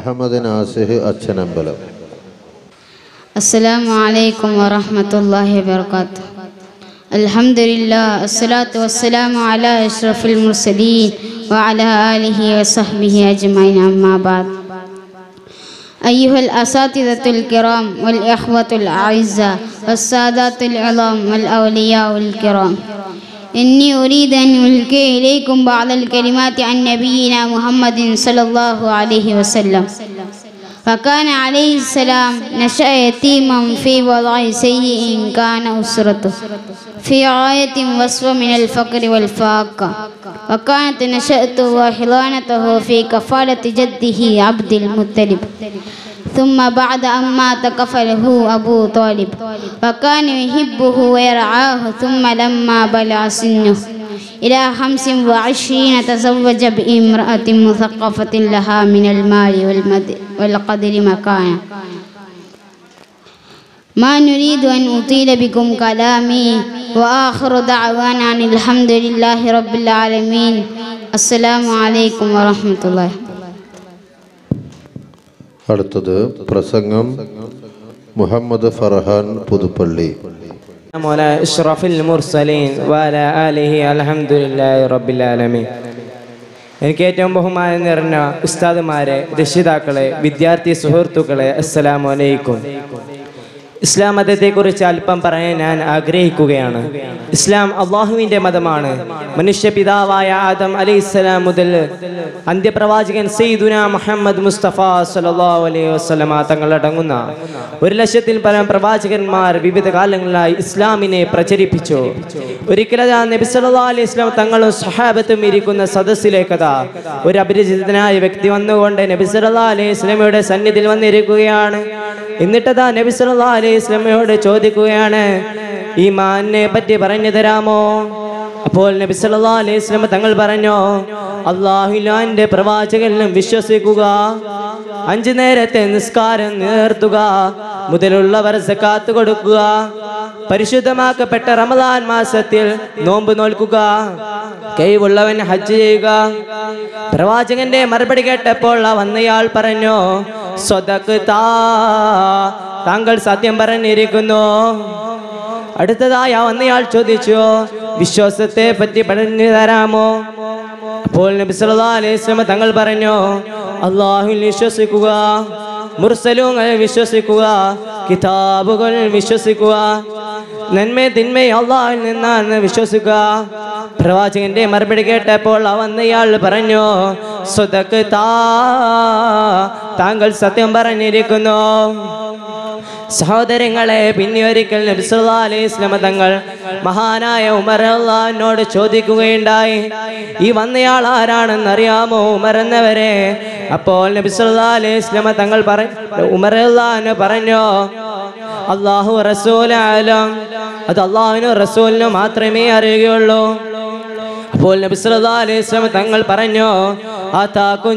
അഹമ്മദ് നാസിഹ് അച്ഛനമ്പലം السلام عليكم ورحمة الله وبركاته الحمد لله الصلاة والسلام على أشرف المرسلين وعلى آله وصحبه أجمعين أما بعد أيها الأساتذة الكرام والإخوة الأعزاء والسادات العظام والأولياء الكرام إني أريد أن ألقي إليكم بعض الكلمات عن نبينا محمد صلى الله عليه وسلم فكان عليه السلام نشأ يتيما في وضع سيء كان أسرته في غاية وصف من الفقر والفاقة وكانت نشأته وحضانته في كفالة جده عبد المطلب ثم بعد أن مات كفله أبو طالب وكان يحبه ويرعاه ثم لما بلغ سنه إلى خمس وعشرين تزوج بامرأة مثقفة لها من المال والمد- والقدر مكانا ما نريد أن أطيل بكم كلامي وآخر دعوانا أن الحمد لله رب العالمين السلام عليكم ورحمة الله അടുത്തത് പ്രസംഗം മുഹമ്മദ് ഫർഹാൻ പുതുപ്പള്ളി على أشرف المرسلين وعلى آله الحمد لله رب العالمين എനിക്ക് ഏറ്റവും ബഹുമാനം നിറഞ്ഞ ഉസ്താദുമാരെ രക്ഷിതാക്കളെ വിദ്യാർത്ഥി സുഹൃത്തുക്കളെ അസ്സലാമു അലൈക്കും ഇസ്ലാം മതത്തെക്കുറിച്ച് അല്പം പറയാൻ ഞാൻ ആഗ്രഹിക്കുകയാണ് ഇസ്ലാം അള്ളാഹുവിൻ്റെ മതമാണ് മനുഷ്യ പിതാവായ ആദം അലൈഹിസ്സലാം മുതൽ അന്ത്യപ്രവാചകൻ സെയ്ദുന മുഹമ്മദ് മുസ്തഫ സല്ലല്ലാഹു അലൈഹി വസല്ലമ തങ്ങളടങ്ങുന്ന ഒരു ലക്ഷത്തിൽ പരം പ്രവാചകന്മാർ വിവിധ കാലങ്ങളിലായി ഇസ്ലാമിനെ പ്രചരിപ്പിച്ചു ഒരിക്കലതാ നബി സല്ലല്ലാഹു അലൈഹി വസല്ലം തങ്ങളും സഹാബത്തും ഇരിക്കുന്ന സദസ്സിലേക്കതാ ഒരു അപരിചിതനായ വ്യക്തി വന്നുകൊണ്ട് നബി സല്ലല്ലാഹു അലൈഹി വസല്ലമയുടെ സന്നിധിയിൽ വന്നിരിക്കുകയാണ് എന്നിട്ടതാ നബി സല്ലല്ലാഹു അലൈഹി വസല്ലമയോട് ചോദിക്കുകയാണ് ഈ മാനിനെ പറ്റി പറഞ്ഞു തരാമോ അപ്പോൾ നബി സല്ലല്ലാഹു അലൈഹി വസല്ലം തങ്ങൾ പറഞ്ഞു അള്ളാഹുലാന്റെ പ്രവാചകനിലും വിശ്വസിക്കുക അഞ്ചു നേരത്തെ നിസ്കാരം നിർത്തുക മുതലുള്ളവർ സക്കാത്ത് കൊടുക്കുക പരിശുദ്ധമാക്കപ്പെട്ട റമദാൻ മാസത്തിൽ നോമ്പ് നോൽക്കുക കൈവുള്ളവൻ ഹജ്ജ് ചെയ്യുക പ്രവാചകന്റെ മറുപടി കേട്ടപ്പോൾ ആ വന്നയാൾ പറഞ്ഞു സ്വതക്ക് താ താങ്കൾ സത്യം പറഞ്ഞിരിക്കുന്നു അടുത്തതായി ആ വന്നയാൾ ചോദിച്ചു വിശ്വാസത്തെ പറ്റി പറഞ്ഞു തരാമോ അപ്പോൾ നബി സല്ലല്ലാഹു അലൈഹി വസല്ലം തങ്ങൾ പറഞ്ഞു അള്ളാഹുവിൽ വിശ്വസിക്കുക മുർസലുകൾ വിശ്വസിക്കുക കിതാബുകൾ വിശ്വസിക്കുക നന്മ തിന്മ അള്ളാഹിൽ നിന്നാണ് വിശ്വസിക്കുക പ്രവാചകന്റെ മറുപടി കേട്ടപ്പോൾ ആ വന്നയാൾ പറഞ്ഞു സ്വതക്ക് താ താങ്കൾ സത്യം പറഞ്ഞിരിക്കുന്നു സഹോദരങ്ങളെ പിന്നെ ഒരിക്കൽ നബി സല്ലല്ലാഹു അലൈഹി വസല്ലം തങ്ങൾ മഹാനായ ഉമർ അള്ളഹാനോട് ചോദിക്കുകയുണ്ടായി ഈ വന്നയാൾ ആരാണെന്ന് അറിയാമോ ഉമർ എന്നവരെ അപ്പോൾ നബി സല്ലല്ലാഹു അലൈഹി വസല്ലം തങ്ങൾ പറഞ്ഞു ഉമർ അള്ളഹാന് പറഞ്ഞു അള്ളാഹു റസൂലാലും അത് അള്ളാഹുവിനും റസൂലിനും മാത്രമേ അറിയുകയുള്ളൂ അപ്പോൾ നബി സല്ലല്ലാഹു അലൈഹി വസല്ലം തങ്ങൾ പറഞ്ഞു ആതാക്കും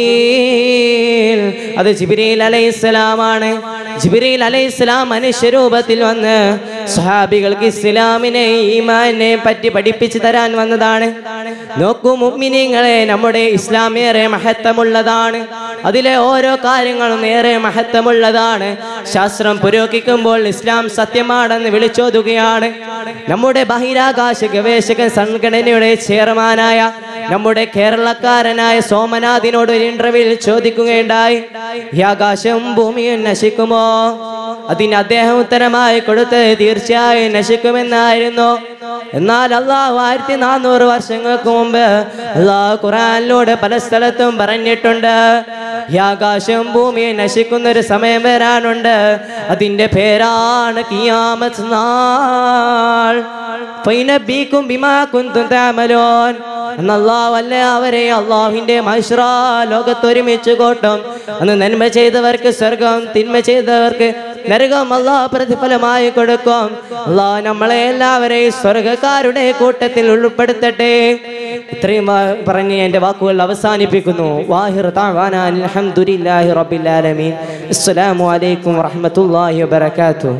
ജിബ്രീൽ അത് ജിബ്രീൽ അലൈഹിസ്സലാമാണ് ജിബ്രീൽ അലൈഹിസ്സലാം മനുഷ്യരൂപത്തിൽ വന്ന് സ്വഹാബികൾക്ക് ഇസ്ലാമിനെ ഈമാനെ പറ്റി പഠിപ്പിച്ചു തരാൻ വന്നതാണ് നോക്കൂ മുഅ്മിനീങ്ങളെ നമ്മുടെ ഇസ്ലാം ഏറെ മഹത്വമുള്ളതാണ് അതിലെ ഓരോ കാര്യങ്ങളും ഏറെ മഹത്വമുള്ളതാണ് ശാസ്ത്രം പുരോഗമിക്കുമ്പോൾ ഇസ്ലാം സത്യമാണെന്ന് വിളിച്ചോതുകയാണ് നമ്മുടെ ബഹിരാകാശ ഗവേഷക സംഘടനയുടെ ചെയർമാനായ നമ്മുടെ കേരളക്കാരനായ സോമനാഥിനോട് ഒരു ഇന്റർവ്യൂവിൽ ചോദിക്കുകയുണ്ടായി ഈ ആകാശവും ഭൂമിയും നശിക്കുമോ അതിന് അദ്ദേഹം ഉത്തരമായി കൊടുത്തത് തീർച്ചയായും നശിക്കുമെന്നായിരുന്നു എന്നാൽ അള്ളാഹു ആയിരത്തി നാനൂറ് വർഷങ്ങൾക്ക് മുമ്പ് അള്ളാഹു ഖുറാനിലൂടെ പല സ്ഥലത്തും പറഞ്ഞിട്ടുണ്ട് ഈ ആകാശവും ഭൂമിയും നശിക്കുന്ന ഒരു സമയം വരാനുണ്ട് അതിന്റെ പേരാണ് കിയാമത്ത് നാൾ ഫൈനബീക്കും ബിമാ കുന്തും തഅമലൂൻ എന്നല്ലാഹു അല്ല അവരെ അള്ളാഹുവിന്റെ മൈശ്ര ലോകത്തൊരുമിച്ച് കൂട്ടും അന്ന് നന്മ ചെയ്തവർക്ക് സ്വർഗം തിന്മ ചെയ്തവർക്ക് നരകം അള്ളാഹ് പ്രതിഫലമായി കൊടുക്കും അള്ളാഹ് നമ്മളെ എല്ലാവരെയും സ്വർഗക്കാരുടെ കൂട്ടത്തിൽ ഉൾപ്പെടുത്തട്ടെ ഇത്രയും വാ- പറഞ്ഞ് എൻ്റെ വാക്കുകൾ അവസാനിപ്പിക്കുന്നു വാഹിർ താവാന അൽഹംദുലില്ലാഹി റബ്ബിൽ ആലമീൻ അസ്സലാമു അലൈക്കും വറഹ്മത്തുള്ളാഹി വബറകാതുഹു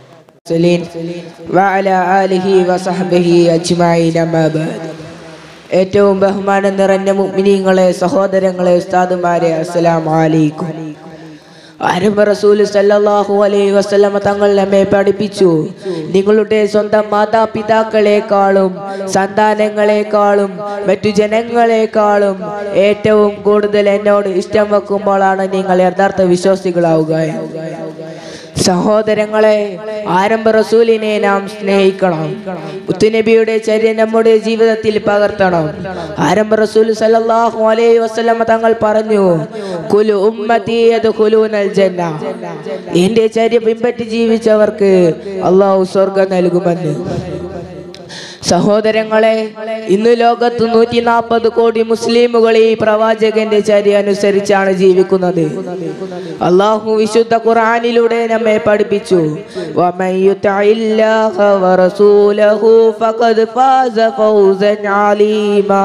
المرسلين وعلى آله وصحبه أجمعين أما بعد ഏറ്റവും ബഹുമാനം നിറഞ്ഞ മുഅ്മിനീങ്ങളെ സഹോദരങ്ങളെ ഉസ്താദുമാരെ അസ്സലാമു അലൈക്കും ആരംഭ റസൂല് സല്ലല്ലാഹു അലൈഹി വസല്ലമ തങ്ങൾ നമ്മെ പഠിപ്പിച്ചു നിങ്ങളുടെ സ്വന്തം മാതാപിതാക്കളെക്കാളും സന്താനങ്ങളെക്കാളും മറ്റു ജനങ്ങളെക്കാളും ഏറ്റവും കൂടുതൽ എന്നോട് ഇഷ്ടം വെക്കുമ്പോഴാണ് നിങ്ങൾ യഥാർത്ഥ വിശ്വാസികളാവുക സഹോദരങ്ങളെ ആരംഭ റസൂലിനെ നാം സ്നേഹിക്കണം മുത്തുനബിയുടെ ചര്യ നമ്മുടെ ജീവിതത്തിൽ പകർത്തണം ആരംഭ റസൂൽ സല്ലല്ലാഹു അലൈഹി വസല്ലമ തങ്ങൾ പറഞ്ഞു കുലു ഉമ്മത്തി യദ്ഖുലൂനൽ ജന്ന എന്റെ ചര്യ പിൻപറ്റി ജീവിച്ചവർക്ക് അള്ളാഹു സ്വർഗം നൽകുമെന്ന് സഹോദരങ്ങളെ ഇന്ന് ലോകത്ത് നൂറ്റി നാൽപ്പത് കോടി മുസ്ലിമുകൾ ഈ പ്രവാചകന്റെ ചര്യ അനുസരിച്ചാണ് ജീവിക്കുന്നത് അള്ളാഹു വിശുദ്ധ ഖുർആനിലൂടെ നമ്മെ പഠിപ്പിച്ചു വമൻ യുതഇല്ലാഹ വറസൂലഹു ഫഖദ് ഫാസ ഫൗസൻ അലീമാ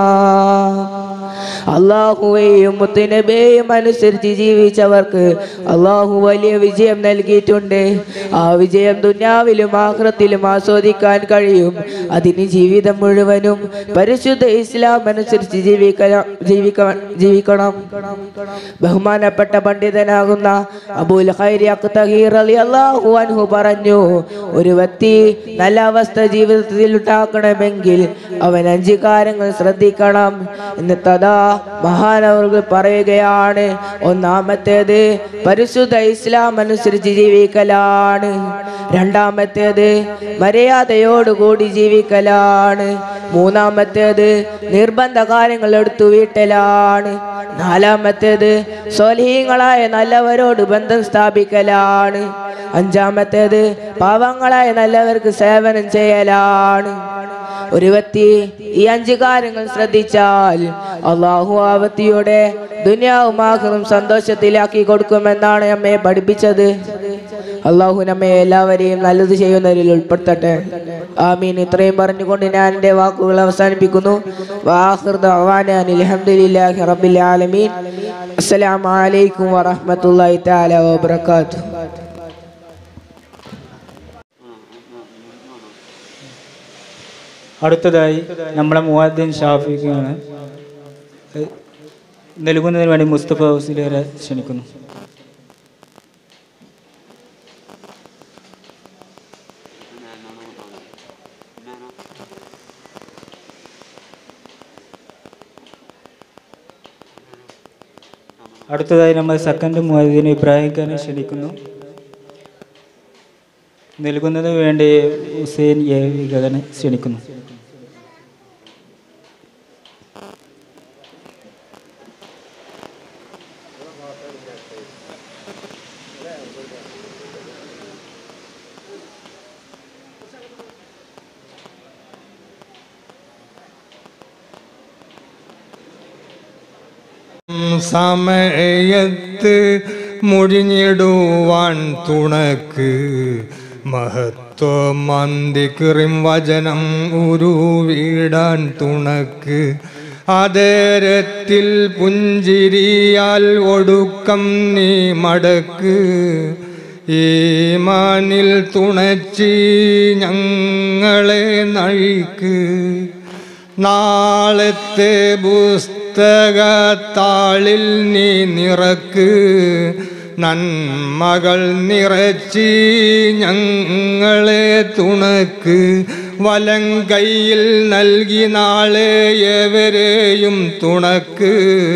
അള്ളാഹുവേയും മുത്തുനബിയെയും അനുസരിച്ച് ജീവിച്ചവർക്ക് അള്ളാഹു വലിയ വിജയം നൽകിയിട്ടുണ്ട് ആ വിജയം ദുന്യാവിലും ആഹ്റത്തിലും ആസ്വദിക്കാൻ കഴിയും അതിന് ജീവിതം മുഴുവനും പരിശുദ്ധ ഇസ്ലാം അനുസരിച്ച് ജീവിക്കണം ജീവിക്ക ജീവിക്കണം ബഹുമാനപ്പെട്ട പണ്ഡിതനാകുന്ന അബൂൽ ഖൈരി അഖ്തഹീർ റളിയല്ലാഹു അൻഹു പറഞ്ഞു ഒരു വ്യക്തി നല്ല അവസ്ഥ ജീവിതത്തിൽ ഉണ്ടാക്കണമെങ്കിൽ അവൻ അഞ്ച് കാര്യങ്ങൾ ശ്രദ്ധിക്കണം എന്നിട്ടതാ മഹാനവറുകൾ പറയുകയാണ് ഒന്നാമത്തേത് പരിശുദ്ധ ഇസ്ലാം അനുസരിച്ച് ജീവിക്കലാണ് രണ്ടാമത്തേത് മര്യാദയോടുകൂടി ജീവിക്കലാണ് മൂന്നാമത്തേത് നിർബന്ധ കാര്യങ്ങൾ എടുത്തു വീട്ടലാണ് നാലാമത്തേത് സ്വലീങ്ങളായ നല്ലവരോട് ബന്ധം സ്ഥാപിക്കലാണ് അഞ്ചാമത്തേത് പാവങ്ങളായ നല്ലവർക്ക് സേവനം ചെയ്യലാണ് ഒരു വ്യക്തി ഈ അഞ്ച് കാര്യങ്ങൾ ശ്രദ്ധിച്ചാൽ അള്ളാഹു ആ വ്യക്തിയുടെ ദുനിയാവും ആഹ്റും സന്തോഷത്തിലാക്കി കൊടുക്കുമെന്നാണ് നമ്മെ പഠിപ്പിച്ചത് അള്ളാഹു നമ്മെ എല്ലാവരെയും നല്ലത് ചെയ്യുന്നതിൽ ഉൾപ്പെടുത്തട്ടെ ആമീൻ ഇത്രയും പറഞ്ഞുകൊണ്ട് ഞാൻ എൻ്റെ വാക്കുകൾ അവസാനിപ്പിക്കുന്നു വാഹിർ ദഅ്വാന അനിൽ ഹംദുലില്ലാഹി റബ്ബിൽ ആലമീൻ അസ്സലാമു അലൈക്കും വറഹ്മത്തുള്ളാഹി തആല വബറകാതുഹു അടുത്തതായി നമ്മളെ മുവാദ്ദീൻ ഷാഫിക്കാണ് നൽകുന്നതിന് വേണ്ടി മുസ്തഫ ഹൗസിലേറെ ക്ഷണിക്കുന്നു അടുത്തതായി നമ്മൾ സെക്കൻഡ് മുവാദ്ദീൻ ഇബ്രാഹിം ഖാനെ ക്ഷണിക്കുന്നു നൽകുന്നതിന് വേണ്ടി ഹുസൈൻ എ വിഗതനെ ക്ഷണിക്കുന്നു സമയത്ത് മുഴിഞ്ഞിടുവാൻ തുണക്ക് മഹത്വം മന്ദിക്കിറിം വചനം ഉരുവിടാൻ തുണക്ക് അതരത്തിൽ പുഞ്ചിരിയാൽ ഒടുക്കം നീ മടക്ക് ഈമാനിൽ തുണച്ചി ഞങ്ങളെ നഴിക്ക് നാളത്തെ പുസ്തകത്താളിൽ നീ നിറക്ക് നന്മകൾ നിറച്ചി ഞങ്ങളെ തുണക്ക് വലം കയ്യിൽ നൽകി നാളെ എവരെയും തുണക്ക്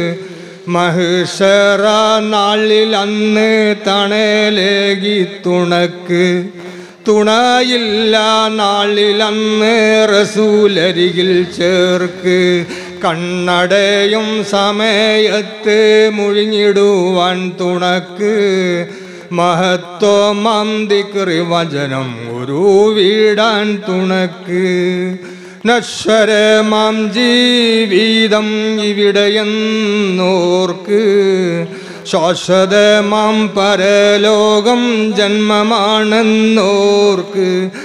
മഹിഷറ നാളിൽ അന്ന് തണലേകി തുണക്ക് തുണയില്ല നാളിലന്ന് റസൂലരികിൽ ചേർക്ക് കണ്ണടയും സമയത്ത് മുഴിഞ്ഞിടുവാൻ തുണക്ക് മഹത്വമാം ദിക്റി വചനം ഒരു വീടാൻ തുണക്ക് നശ്വരമാം ജീവിതം ഇവിടെയെന്നോർക്ക് ശാശ്വതമാം പരലോകം ജന്മമാണെന്നോർക്ക്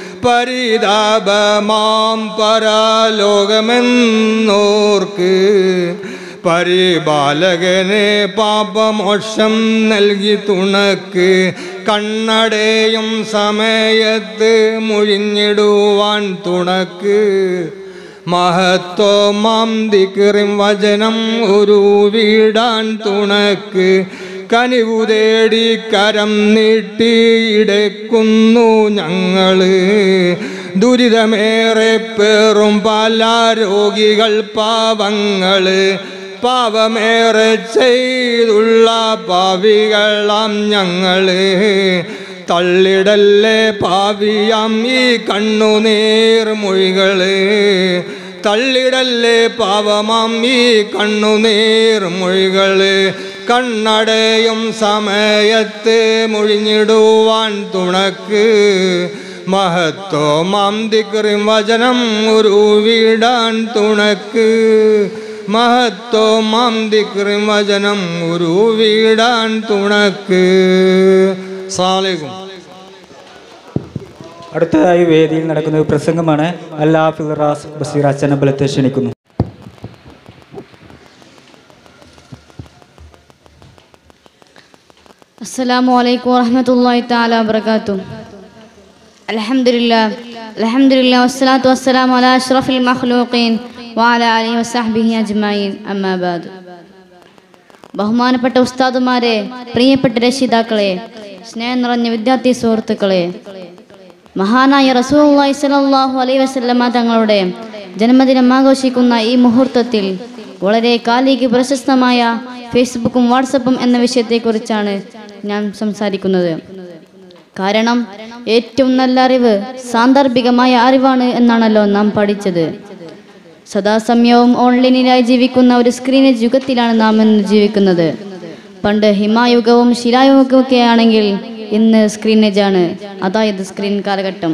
പരിതാപമാം പരലോകമെന്നോർക്ക് പരിപാലകനെ പാപമോക്ഷം നൽകി തുണക്ക് കണ്ണടയും സമയത്ത് മുഴിഞ്ഞിടുവാൻ തുണക്ക് മഹത്വമാം ദിക്റിം വചനം ഒരു വീടാൻ തുണക്ക് കനിവു തേടി കരം നീട്ടിയിടക്കുന്നു ഞങ്ങള് ദുരിതമേറെ പേറും പല രോഗികൾ പാവങ്ങള് പാവമേറെ ചെയ്തുള്ള പാവികളാം ഞങ്ങള് തള്ളിടല്ലേ പാവിയാം ഈ കണ്ണുനീർ മൊഴികള് തള്ളിടല്ലേ പാവമാം ഈ കണ്ണുനീർ മൊഴികള് കണ്ണടയും സമയത്ത് മൊഴിഞ്ഞിടുവാൻ തുണക്ക് മഹത്വമാം ദിക്റിം വചനം ഒരു വീടാൻ തുണക്ക് മഹത്വമാം ദിക്റിം വചനം ഒരു വീടാൻ തുണക്ക് സാലേക്കും അടുത്തതായി വേദിയിൽ നടക്കുന്ന ഒരു പ്രസംഗമാണ് അല്ലാ ഫിറാസ് ബസീർ അച്ചനമ്പലത്തെ ക്ഷണിക്കുന്നു السلام عليكم ورحمة الله تعالى وبركاته الحمد لله الحمد لله والصلاة والسلام على أشرف المخلوقين وعلى آله وصحبه أجمعين أما بعد ബഹുമാനപ്പെട്ട ഉസ്താദുമാരെ പ്രിയപ്പെട്ട രക്ഷിതാക്കളെ സ്നേഹം നിറഞ്ഞ വിദ്യാർത്ഥി സുഹൃത്തുക്കളെ മഹാനായ റസൂലുള്ളാഹി സ്വല്ലല്ലാഹു അലൈഹി വസല്ലമ തങ്ങളുടെ ജന്മദിനം ആഘോഷിക്കുന്ന ഈ മുഹൂർത്തത്തിൽ വളരെ കാലിക പ്രശസ്തമായ ഫേസ്ബുക്കും വാട്സപ്പും എന്ന വിഷയത്തെക്കുറിച്ചാണ് ഞാൻ സംസാരിക്കുന്നത് കാരണം ഏറ്റവും നല്ല അറിവ് സാന്ദർഭികമായ അറിവാണ് എന്നാണല്ലോ നാം പഠിച്ചത് സദാസമയവും ഓൺലൈനിലായി ജീവിക്കുന്ന ഒരു സ്ക്രീനേജ് യുഗത്തിലാണ് നാം ഇന്ന് ജീവിക്കുന്നത് പണ്ട് ഹിമായുഗവും ശിലായുഗവും ഒക്കെ ആണെങ്കിൽ ഇന്ന് സ്ക്രീനേജ് ആണ് അതായത് സ്ക്രീൻ കാലഘട്ടം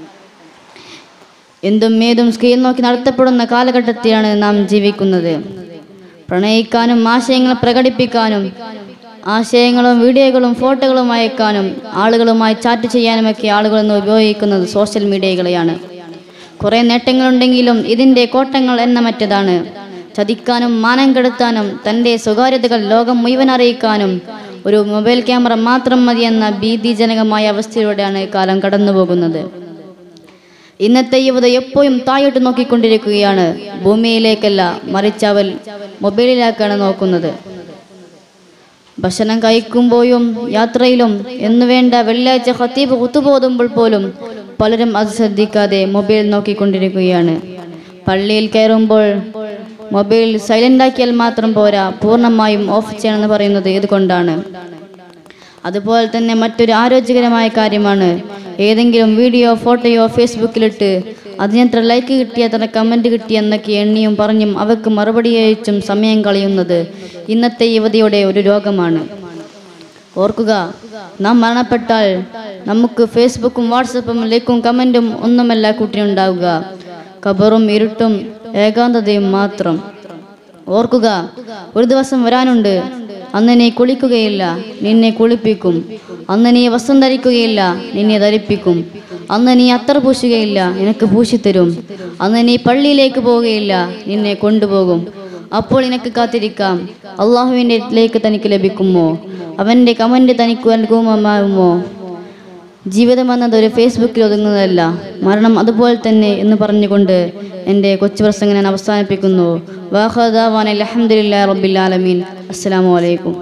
എന്തും ഏതും സ്ക്രീൻ നോക്കി നടത്തപ്പെടുന്ന കാലഘട്ടത്തിലാണ് നാം ജീവിക്കുന്നത് പ്രണയിക്കാനും ആശയങ്ങൾ പ്രകടിപ്പിക്കാനും ആശയങ്ങളും വീഡിയോകളും ഫോട്ടോകളും അയക്കാനും ആളുകളുമായി ചാറ്റ് ചെയ്യാനുമൊക്കെ ആളുകൾ ഇന്ന് ഉപയോഗിക്കുന്നത് സോഷ്യൽ മീഡിയകളെയാണ് കുറേ നേട്ടങ്ങളുണ്ടെങ്കിലും ഇതിൻ്റെ കോട്ടങ്ങൾ എന്ന മറ്റതാണ് ചതിക്കാനും മാനം കെടുത്താനും തൻ്റെ സ്വകാര്യതകൾ ലോകം മുഴുവൻ അറിയിക്കാനും ഒരു മൊബൈൽ ക്യാമറ മാത്രം മതിയെന്ന ഭീതിജനകമായ അവസ്ഥയിലൂടെയാണ് കാലം കടന്നുപോകുന്നത് ഇന്നത്തെ യുവത എപ്പോഴും താഴോട്ട് നോക്കിക്കൊണ്ടിരിക്കുകയാണ് ഭൂമിയിലേക്കല്ല മറിച്ച് അവൽ മൊബൈലിലേക്കാണ് നോക്കുന്നത് ഭക്ഷണം കഴിക്കുമ്പോഴും യാത്രയിലും എന്നുവേണ്ട വെള്ളിയാഴ്ച ഖത്തീബ് കുത്തുപോതുമ്പോൾ പോലും പലരും അത് ശ്രദ്ധിക്കാതെ മൊബൈൽ നോക്കിക്കൊണ്ടിരിക്കുകയാണ് പള്ളിയിൽ കയറുമ്പോൾ മൊബൈൽ സൈലന്റ് ആക്കിയാൽ മാത്രം പോരാ പൂർണ്ണമായും ഓഫ് ചെയ്യണമെന്ന് പറയുന്നത് ഇതുകൊണ്ടാണ് അതുപോലെ തന്നെ മറ്റൊരു ആരോഗ്യകരമായ കാര്യമാണ് ഏതെങ്കിലും വീഡിയോ ഫോട്ടോയോ ഫേസ്ബുക്കിലിട്ട് അതിനെത്ര ലൈക്ക് കിട്ടി എത്ര കമൻറ്റ് കിട്ടി എന്നൊക്കെ എണ്ണിയും പറഞ്ഞും അവർക്ക് മറുപടി അയച്ചും സമയം കളയുന്നത് ഇന്നത്തെ യുവതിയുടെ ഒരു രോഗമാണ് ഓർക്കുക നാം മരണപ്പെട്ടാൽ നമുക്ക് ഫേസ്ബുക്കും വാട്സപ്പും ലൈക്കും കമൻറ്റും ഒന്നുമല്ല കൂട്ടിനുണ്ടാവുക കബറും ഇരുട്ടും ഏകാന്തതയും മാത്രം ഓർക്കുക ഒരു ദിവസം വരാനുണ്ട് അന്ന് നീ കുളിക്കുകയില്ല നിന്നെ കുളിപ്പിക്കും അന്ന് നീ വസ്ത്രം ധരിക്കുകയില്ല നിന്നെ ധരിപ്പിക്കും അന്ന് നീ അത്തർ പൂശുകയില്ല നിനക്ക് പൂശിത്തരും അന്ന് നീ പള്ളിയിലേക്ക് പോവുകയില്ല നിന്നെ കൊണ്ടുപോകും അപ്പോൾ നിനക്ക് കാത്തിരിക്കാം അള്ളാഹുവിൻ്റെ ഇതിലേക്ക് തനിക്ക് ലഭിക്കുമോ അവൻ്റെ കമൻ്റ് തനിക്ക് അനുകൂലമാകുമോ ജീവിതം എന്നത് ഒരു ഫേസ്ബുക്കിൽ ഒതുങ്ങുന്നതല്ല മരണം അതുപോലെ തന്നെ എന്ന് പറഞ്ഞുകൊണ്ട് എൻ്റെ കൊച്ചു പ്രസംഗം ഞാൻ അവസാനിപ്പിക്കുന്നു വാഹദാവാൻ അലഹമുല്ലാ റബ്ബിൽ ആലമീൻ അസ്സലാമു അലൈക്കും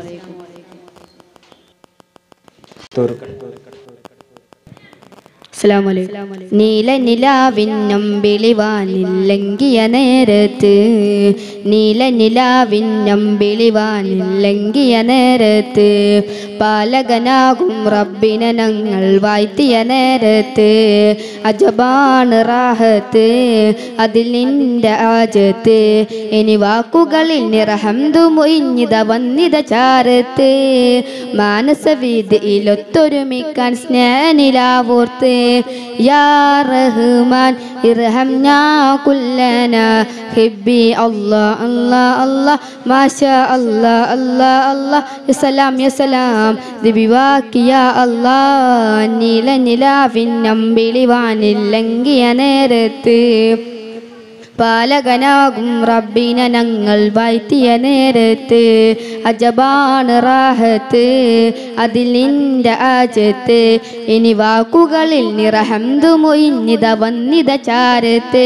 നീല നിലാവിന്നം വിളിവാനില്ലങ്കിയ നേരത്ത് നീല നിലാവിന്നം വിളിവാനില്ലങ്കിയ നേരത്ത് പാലകനാകും റബ്ബിനെ ഞങ്ങൾ വാഴ്ത്തിയ നേരത്ത് അജബാണ് റാഹത്ത് അതിൽ നിന്റെ ആജത്ത് ഇനി വാക്കുകളിൽ നിറഹംതു മൊയിഞ്ഞിത വന്നിത ചാരത്ത് മാനസവീതിയിലൊത്തൊരുമിക്കാൻ സ്നേഹനിലാവോർത്ത് യാ റഹ്മാൻ ഇർഹംനാ കുല്ലനാ ഹിബ്ബി അല്ലാ അല്ലാ അല്ലാ മാഷാ അല്ലാ അല്ലാ അല്ലാ യസലാം യസലാം ദിബിവാക്കിയ അല്ലാ നീല നിലാവിൻ നമ്പിളിവാനില്ലങ്കിയ നേരത്ത് പാലകനാകും റബ്ബിനെ ഞങ്ങൾ വാഴ്ത്തിയ നേരത്ത് അജബാണ് റാഹത്ത് അതിൽ നിന്റെ ആജത്ത് ഇനി വാക്കുകളിൽ നിറഹന്തു മൊയിഞ്ഞിത വന്നിത ചാരത്ത്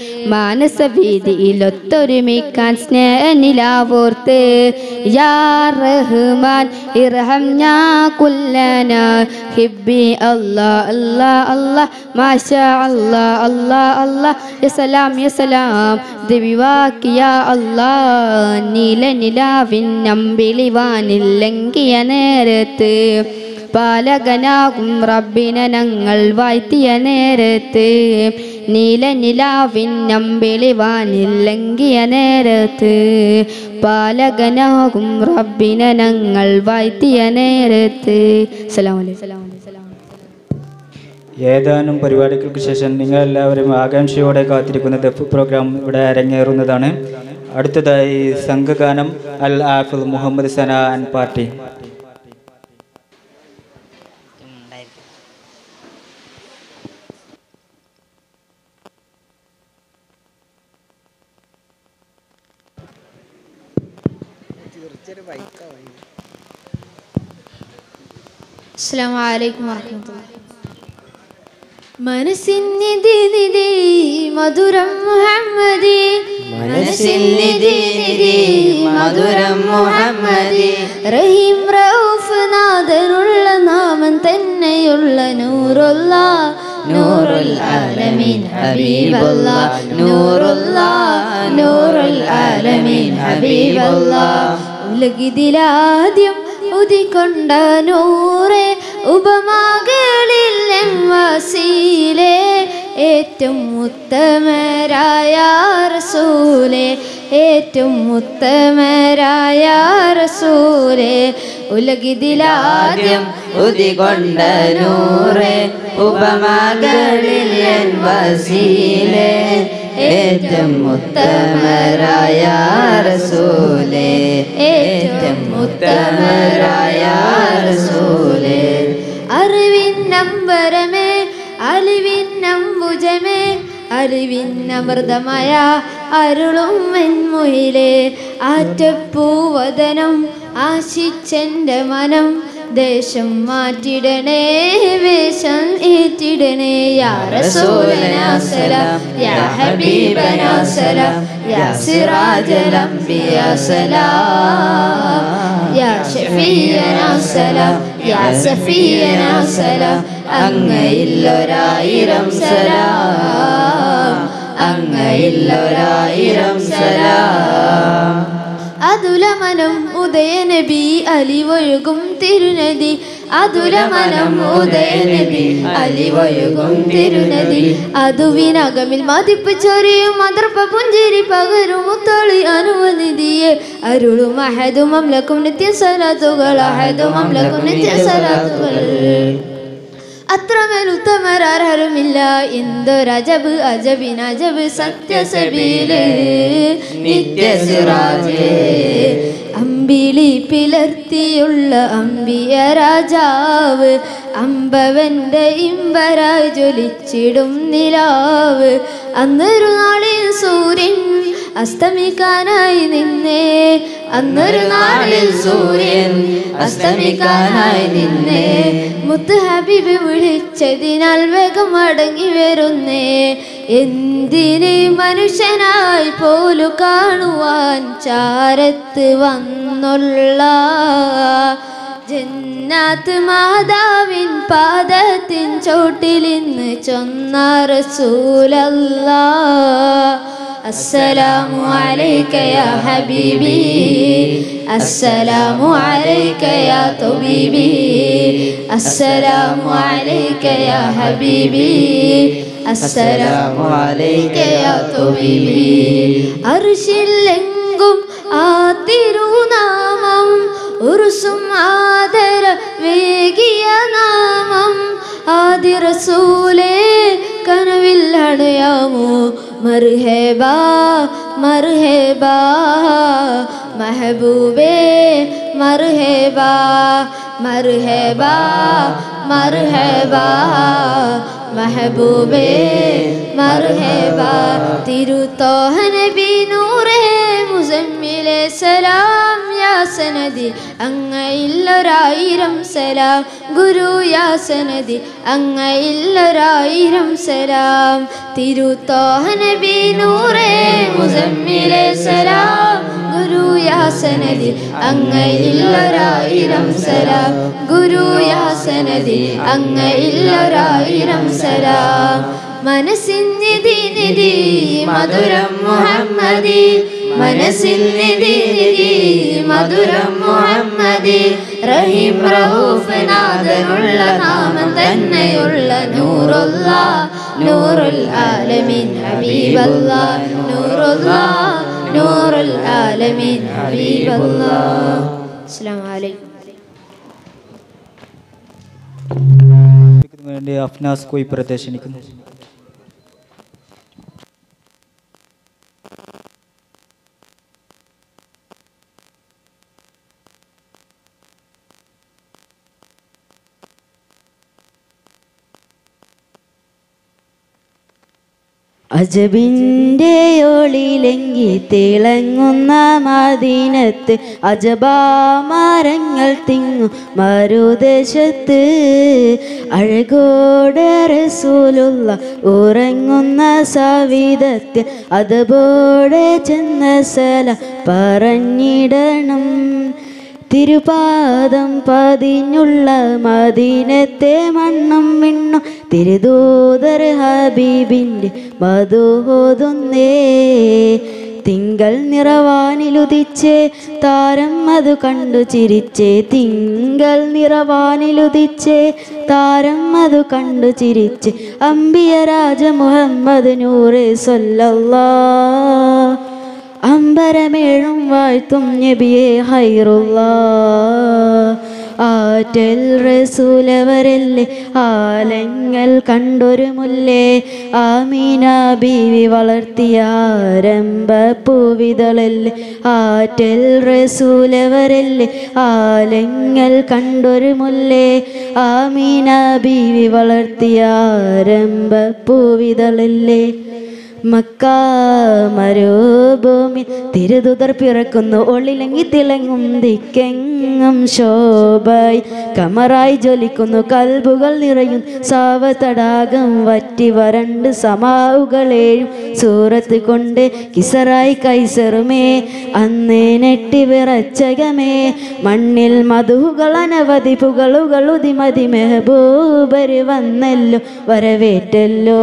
മാനസവീതിയിലൊത്തൊരുമിക്കാൻ സ്നേഹനിലാവോർത്ത് യാ റഹ്മാൻ ഇർഹം ഞാ കുല്ലന ഹിബി അല്ലാ അല്ലാ അല്ലാ മാഷാ അല്ലാ അല്ലാ അല്ലാ യസലാം യസലാം ദിവിവാക്കിയ അല്ലാ നീല നിലാവിൻ നമ്പിളിവാനില്ലെങ്കിയ നേരത്ത് പാലകനാകും റബ്ബിനെ ഞങ്ങൾ വാഴ്ത്തിയ നേരത്ത് നീല നിലാവിൻ നമ്പിളിവാനില്ലെങ്കിയ നേരത്ത് പാലകനാകും റബ്ബിനെ ഞങ്ങൾ വാഴ്ത്തിയ നേരത്ത് സലാം സലാം ഏതാനും പരിപാടികൾക്ക് ശേഷം നിങ്ങൾ എല്ലാവരും ആകാംക്ഷയോടെ കാത്തിരിക്കുന്ന ദഫ് പ്രോഗ്രാം ഇവിടെ അരങ്ങേറുന്നതാണ് അടുത്തതായി സംഘഗാനം അൽ ആഫിൽ മുഹമ്മദ് സന ആൻഡ് പാർട്ടി അസ്സാം വലൈക്കും വാഹമത്തുള്ള മനസ്സിനിധി നിധി മധുരം മുഹമ്മദി മനസ്സിനിധി നിധി മധുരം മുഹമ്മദി റഹീം റൌഫ് നാഥനുള്ള നാമം തന്നെയുള്ള നൂറുള്ള നൂറുൽ ആലമീൻ ഹബീബല്ല നൂറുള്ള നൂറുൽ ആലമീൻ ഹബീബല്ല ഉലകിതിലാദ്യം ഉദിക്കൊണ്ട നൂറെ ഉപമകളിൽ വസീലെ ഏറ്റവും ഉത്തമരായ റസൂലെ ഏറ്റവും ഉത്തമരായ റസൂലെ ഉലകിതിലാദ്യം ഉദികൊണ്ട നൂറെ ഉപമകളിൽ എൻ വസീലെ ഏറ്റവും ഉത്തമരായ റസൂലെ ഏറ്റവും ഉത്തമരായ റസൂലെ അറിവിന്നമ്പരമേ അലിവിന്നമ്പുജമേ അറിവിന്നമൃതമായ അരുളും വെൺമുയിലെ ആറ്റപ്പൂവദനം ആശിച്ചെൻ്റെ മനം ദേശം മാറ്റിടണേ വേഷം ഏറ്റിടണേ യാ റസൂലനാ സലാം യാ ഹബീബനാ സലാം യാ സിറാജൽ അംബിയാ സലാം യാ ഷഫീയനാ സലാം യാ സഫീയനാ സലാം അങ്ങയില്ലൊരായിരം സലാം അങ്ങയില്ലൊരായിരം സലാം അതുലമനം ഉദയനബി അലിവൊഴുകും തിരുനദി അതുലമനം ഉദയനബി അലിവൊഴുകും തിരുനദി അതുവിനകമിൽ മതിപ്പ് ചൊരിയും മദർപ്പ പുഞ്ചിരി പകരും മുത്തളി അനുവനിധിയെ അരുളും അഹദും അമ്ലക്കും നിത്യ സലാത്തുകൾ അഹദും അമ്ലക്കും നിത്യ സലാത്തുകൾ അത്രമേൽ ഉത്തമരാർഹരുമില്ല എന്തൊരജബ് അജബിനജബ് സത്യസബീല് നിത്യസിറാജേ അമ്പിളി പിളർത്തിയുള്ള അമ്പിയ രാജാവ് അമ്പവന്റെ ഇമ്പരായി ജ്വലിച്ചിടും നിലാവ് അന്നൊരു നാളിൽ സൂര്യൻ അസ്തമിക്കാനായി നിന്നേ അന്നൊരു നാളിൽ സൂര്യൻ അസ്തമിക്കാനായി നിന്നേ മുത്ത് ഹബീബ് വിളിച്ചതിനാൽ വേഗം മടങ്ങി വരുന്നേ എന്തിന് മനുഷ്യനായി പോലു കാണുവാൻ ചാരത്ത് വന്നുള്ള ജന്നാത്ത് മാതാവിൻ പാദത്തിൻ ചോട്ടിലിന്ന് ചൊന്ന റസൂലല്ലാ السلام عليك يا حبيبي السلام عليك يا طبيبي السلام عليك يا حبيبي السلام عليك يا طبيبي അർഷില്ലെങ്കും ആ തിരുനാമം ഉറുസും ആദര വേകിയ നാമം ആദി റസൂലേ കനവിൽ അടയാമോ മർഹബാ മർഹബാ മെഹബൂബേ മർഹബാ മർഹബാ മർഹബാ മെഹബൂബേ മർഹബ തിരുത്തോഹ നബി നൂറേ മുസമ്മിലെ സലാം യാ സനദി അങ്ങയില്ലൊരായിരം സലാം ഗുരു യാ സനദി അങ്ങയില്ലൊരായിരം സലാം തിരുത്തോഹ നബി നൂറേ മുസമ്മിലെ സലാം ഗുരു യാ സനദി അങ്ങയില്ലൊരായിരം സലാം ഗുരു യാ സനദി അങ്ങയില്ലൊരായിരം സലാം മനസ്സിൻ നിധി നിധി മധുരം മുഹമ്മദി മനസ്സിൽ നിധി നിധി മധുരം മുഹമ്മദി റഹീം റഹൂഫ് നാഥനുള്ള നാമം തന്നെയുള്ള നൂറുള്ള നൂറുൽ ആലമീൻ ഹബീബല്ലാ നൂറുള്ള നൂറുൽ ആലമീൻ ഹബീബല്ലാ അസ്സലാമു അലൈക്കും വേണ്ടി അഫ്നാസ് കോയി പ്രദർശനിക്കുന്നു അജബിൻ്റെ ഒളിലെങ്കി തിളങ്ങുന്ന മദീനത്ത് അജബാമരങ്ങൾ തിങ്ങും മറുദേശത്ത് അഴകോട് റസൂലുള്ള ഉറങ്ങുന്ന സവിധത്തിൽ അതുപോലെ ചെന്ന സല പറഞ്ഞിടണം തിരുപാദം പതിഞ്ഞുള്ള മദീനത്തെ മണ്ണും മിണ്ണും തിരുദൂതർ ഹബീബിൻ്റെ മധുഹോതുന്നേ തിങ്കൾ നിറവാനിലുദിച്ചേ താരം അത് കണ്ടു ചിരിച്ചേ തിങ്കൾ നിറവാനിലുദിച്ചേ താരം അത് കണ്ടു ചിരിച്ചേ അമ്പിയ രാജ മുഹമ്മദ് നൂറ് സൊല്ലല്ലാ അമ്പരമേഴും വാഴ്ത്തും നബിയെ ഹൈറുള്ള ആറ്റൽ റസൂലവരല്ലേ ആലങ്ങൾ കണ്ടൊരു മുല്ലേ ആമീന ബീവി വളർത്തിയ ആരംഭ പൂവിതളല്ലേ ആറ്റൽ റസൂലവരല്ലേ ആലങ്ങൾ കണ്ടൊരു മുല്ലേ ആമീന ബീവി വളർത്തിയ ആരംഭ പൂവിതളല്ലേ മക്ക മരുഭൂമി തിരുതുതർ പിറക്കുന്നു ഒളിലങ്ങി തിളങ്ങും ദിക്കെങ്ങും ശോഭയായി കമറായി ജ്വലിക്കുന്നു കൽബുകൾ നിറയും സാവ തടാകം വറ്റി വരണ്ട് സമാവുകളേഴും സൂറത്ത് കൊണ്ട് കിസറായി കൈസറുമേ അന്നേ നെട്ടി വിറച്ചകമേ മണ്ണിൽ മധുകൾ അനവധി പുകളുകൾ ഉതിമതി മെഹബൂബര് വന്നല്ലോ വരവേറ്റല്ലോ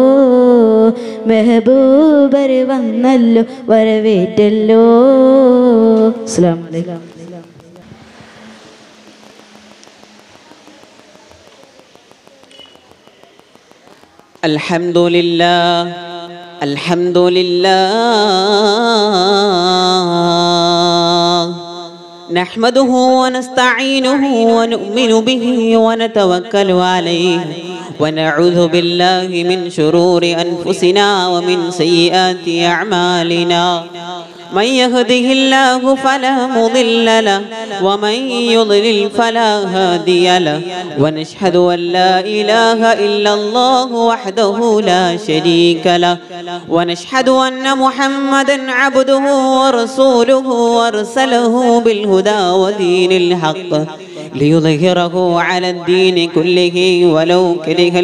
മെഹബൂബര് വന്നല്ലോ വരവേറ്റല്ലോ അസ്സലാമു അലൈക്കും الحمد لله الحمد لله نحمده ونستعينه ونؤمن به ونتوكل عليه ونعوذ بالله من شرور أنفسنا ومن سيئات أعمالنا من يهده الله فلا مضل له ومن يضلل فلا هادي له ونشهد أن لا إله إلا الله وحده لا شريك له ونشهد أن محمدا عبده ورسوله وارسله بالهدى ودين الحق ليظهره على الدين كله ولو كره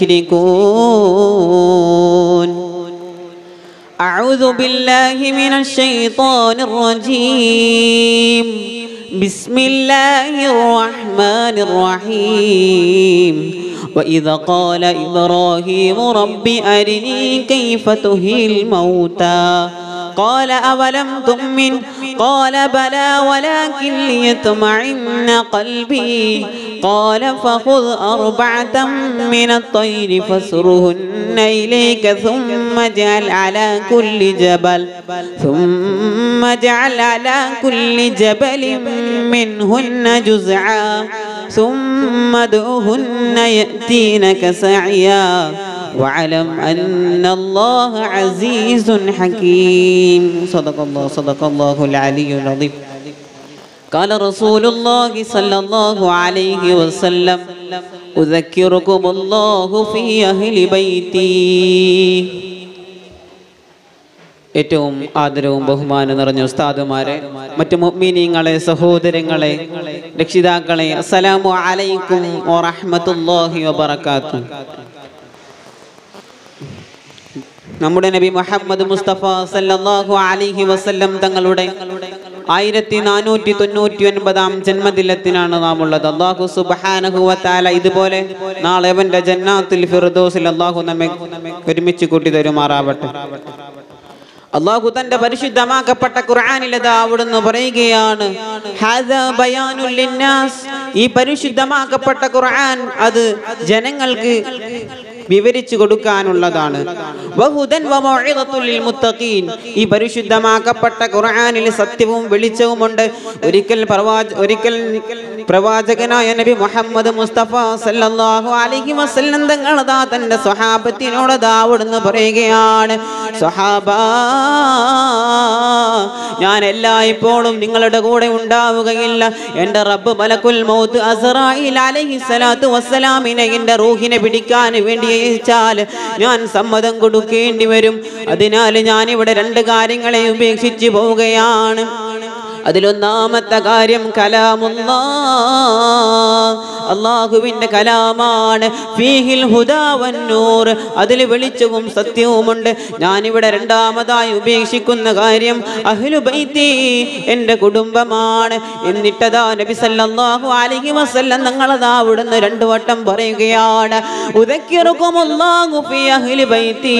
المشركون أعوذ بالله من الشيطان الرجيم بسم الله الرحمن الرحيم وإذا قال إبراهيم رب أرني كيف تهي الموتى قال أولم تؤمن قال بلى ولكن ليطمئن قلبي قال فخذ أربعة من الطير فاسرهن إليك ثم اجعل على كل جبل ثم اجعل على كل جبل منهن جزعا ثم ادعهن يأتينك سعيا واعلم أن الله عزيز حكيم صدق الله صدق الله العلي العظيم قال رسول الله صلى الله عليه وسلم أذكركم الله في أهل بيتي ഏറ്റവും ആദരവും ബഹുമാനം നിറഞ്ഞ ഉസ്താദുമാരെ മറ്റു മുഅ്മിനീങ്ങളെ സഹോദരങ്ങളെ രക്ഷിതാക്കളെ അസ്സലാമു അലൈക്കും വറഹ്മത്തുള്ളാഹി വബറകാത്തു നമ്മുടെ നബി മുഹമ്മദ് മുസ്തഫ സല്ലല്ലാഹു അലൈഹി വസല്ലം തങ്ങളുടെ ആയിരത്തി നാനൂറ്റി തൊണ്ണൂറ്റി ഒൻപതാം ജന്മദിനത്തിനാണ് നാം ഉള്ളത് അള്ളാഹു സുബ്ഹാനഹു വതആല ഇതുപോലെ നാളെ അവന്റെ ജന്നാത്തിൽ ഫിർദൗസിൽ അള്ളാഹു നമ്മെ ഒരുമിച്ച് കൂട്ടി തരുമാറാവട്ടെ അള്ളാഹു തന്റെ പരിശുദ്ധമാക്കപ്പെട്ട ഖുർആനിലത് അവിടുന്ന് പറയുകയാണ് ഹാദാ ബയാനുൽ ലിന്നാസ് ഈ പരിശുദ്ധമാക്കപ്പെട്ട ഖുർആൻ അത് ജനങ്ങൾക്ക് വിവരിച്ചു കൊടുക്കാനുള്ളതാണ് വഹുദൻ വമൗഇദത്തുൽ ലിൽ മുത്തഖീൻ ഈ പരിശുദ്ധമാക്കപ്പെട്ട ഖുർആനിൽ സത്യവും വെളിച്ചവുമുണ്ട് ഒരിക്കൽ പ്രവാച ഒരിക്കൽ പ്രവാചകനായ നബി മുഹമ്മദ് മുസ്തഫ സല്ലല്ലാഹു അലൈഹി വസല്ലം തങ്ങൾ അതാ തന്റെ സ്വഹാബത്തിനോട് അതാ അവിടുന്ന് പറയുകയാണ് സ്വഹാബ ഞാൻ എല്ലായ്പ്പോഴും നിങ്ങളുടെ കൂടെ ഉണ്ടാവുകയില്ല എൻ്റെ റബ്ബ് മലക്കുൽ മൗത്ത് അസറായിൽ അലൈഹി സ്വലാത്തു വസ്സലാമിനെ എൻ്റെ റൂഹിനെ പിടിക്കാൻ വേണ്ടി അയച്ചാൽ ഞാൻ സമ്മതം കൊടുക്കേണ്ടി വരും അതിനാൽ ഞാൻ ഇവിടെ രണ്ട് കാര്യങ്ങളെ ഉപേക്ഷിച്ച് പോവുകയാണ് അതിലൊന്നാമത്തെ കാര്യം കലാമുല്ലാ അള്ളാഹുവിൻ്റെ കലാമാണ് ഫീഹിൽ ഹുദാവന്നൂർ അതിൽ വെളിച്ചവും സത്യവുമുണ്ട് ഞാനിവിടെ രണ്ടാമതായി ഉപേക്ഷിക്കുന്ന കാര്യം അഹ്ലു ബൈത്തി എൻ്റെ കുടുംബമാണ് എന്നിട്ടതാ നബി സല്ലല്ലാഹു അലൈഹി വസല്ലം ഞങ്ങളതാ അവിടുന്ന് രണ്ടു വട്ടം പറയുകയാണ് ഉദക്കിറുക്കുമുല്ലാഹു ഫീ അഹ്ലി ബൈത്തി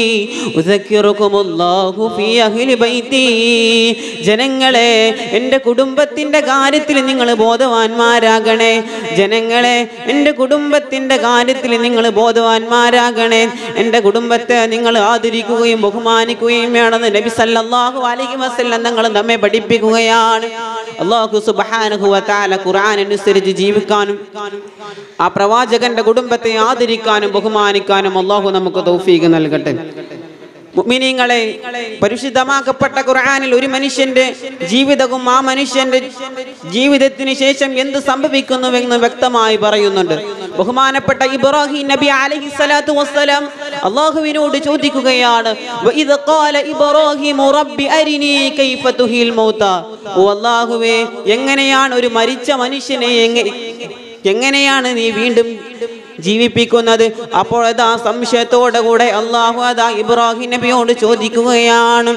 ഉദക്കിറുക്കുമുല്ലാഹു ഫീ അഹ്ലി ബൈത്തി ജനങ്ങളെ എൻ്റെ കുടുംബത്തിൻ്റെ കാര്യത്തിൽ നിങ്ങൾ ബോധവാന്മാരാകണേ ജനങ്ങളെ എൻ്റെ കുടുംബത്തിൻ്റെ കാര്യത്തിൽ നിങ്ങൾ ബോധവാന്മാരാകണേ എൻ്റെ കുടുംബത്തെ നിങ്ങൾ ആദരിക്കുകയും ബഹുമാനിക്കുകയും വേണമെന്ന് നബി സല്ലല്ലാഹു അലൈഹി വസല്ലം നിങ്ങൾ നമ്മെ പഠിപ്പിക്കുകയാണ് അള്ളാഹു സുബ്ഹാനഹു വ തആല ഖുർആൻ അനുസരിച്ച് ജീവിക്കാനും ആ പ്രവാചകന്റെ കുടുംബത്തെ ആദരിക്കാനും ബഹുമാനിക്കാനും അള്ളാഹു നമുക്ക് തൗഫീഖ് നൽകട്ടെ മുഅ്മിനീങ്ങളെ പരിശുദ്ധമാക്കപ്പെട്ട ഖുർആനിൽ ഒരു മനുഷ്യന്റെ ജീവിതവും ആ മനുഷ്യന്റെ ജീവിതത്തിന് ശേഷം എന്ത് സംഭവിക്കുന്നുവെന്ന് വ്യക്തമായി പറയുന്നുണ്ട് ബഹുമാനപ്പെട്ട ഇബ്രാഹിം നബി അലൈഹി സ്വലാത്തു വസ്സലാം അള്ളാഹുവിനോട് ചോദിക്കുകയാണ് വഇദ് ഖാല ഇബ്രാഹിം റബ്ബി അരിനി കൈഫ തുഹിൽ മൗത ഓ അല്ലാഹുവേ എങ്ങനെയാണ് ഒരു മരിച്ച മനുഷ്യനെ എങ്ങനെ എങ്ങനെയാണ് നീ വീണ്ടും ജീവിപ്പിക്കുന്നത് അപ്പോൾ അതാ സംശയത്തോടെ കൂടെ അള്ളാഹു അതാ ഇബ്രാഹിം നബിയോട് ചോദിക്കുകയാണ്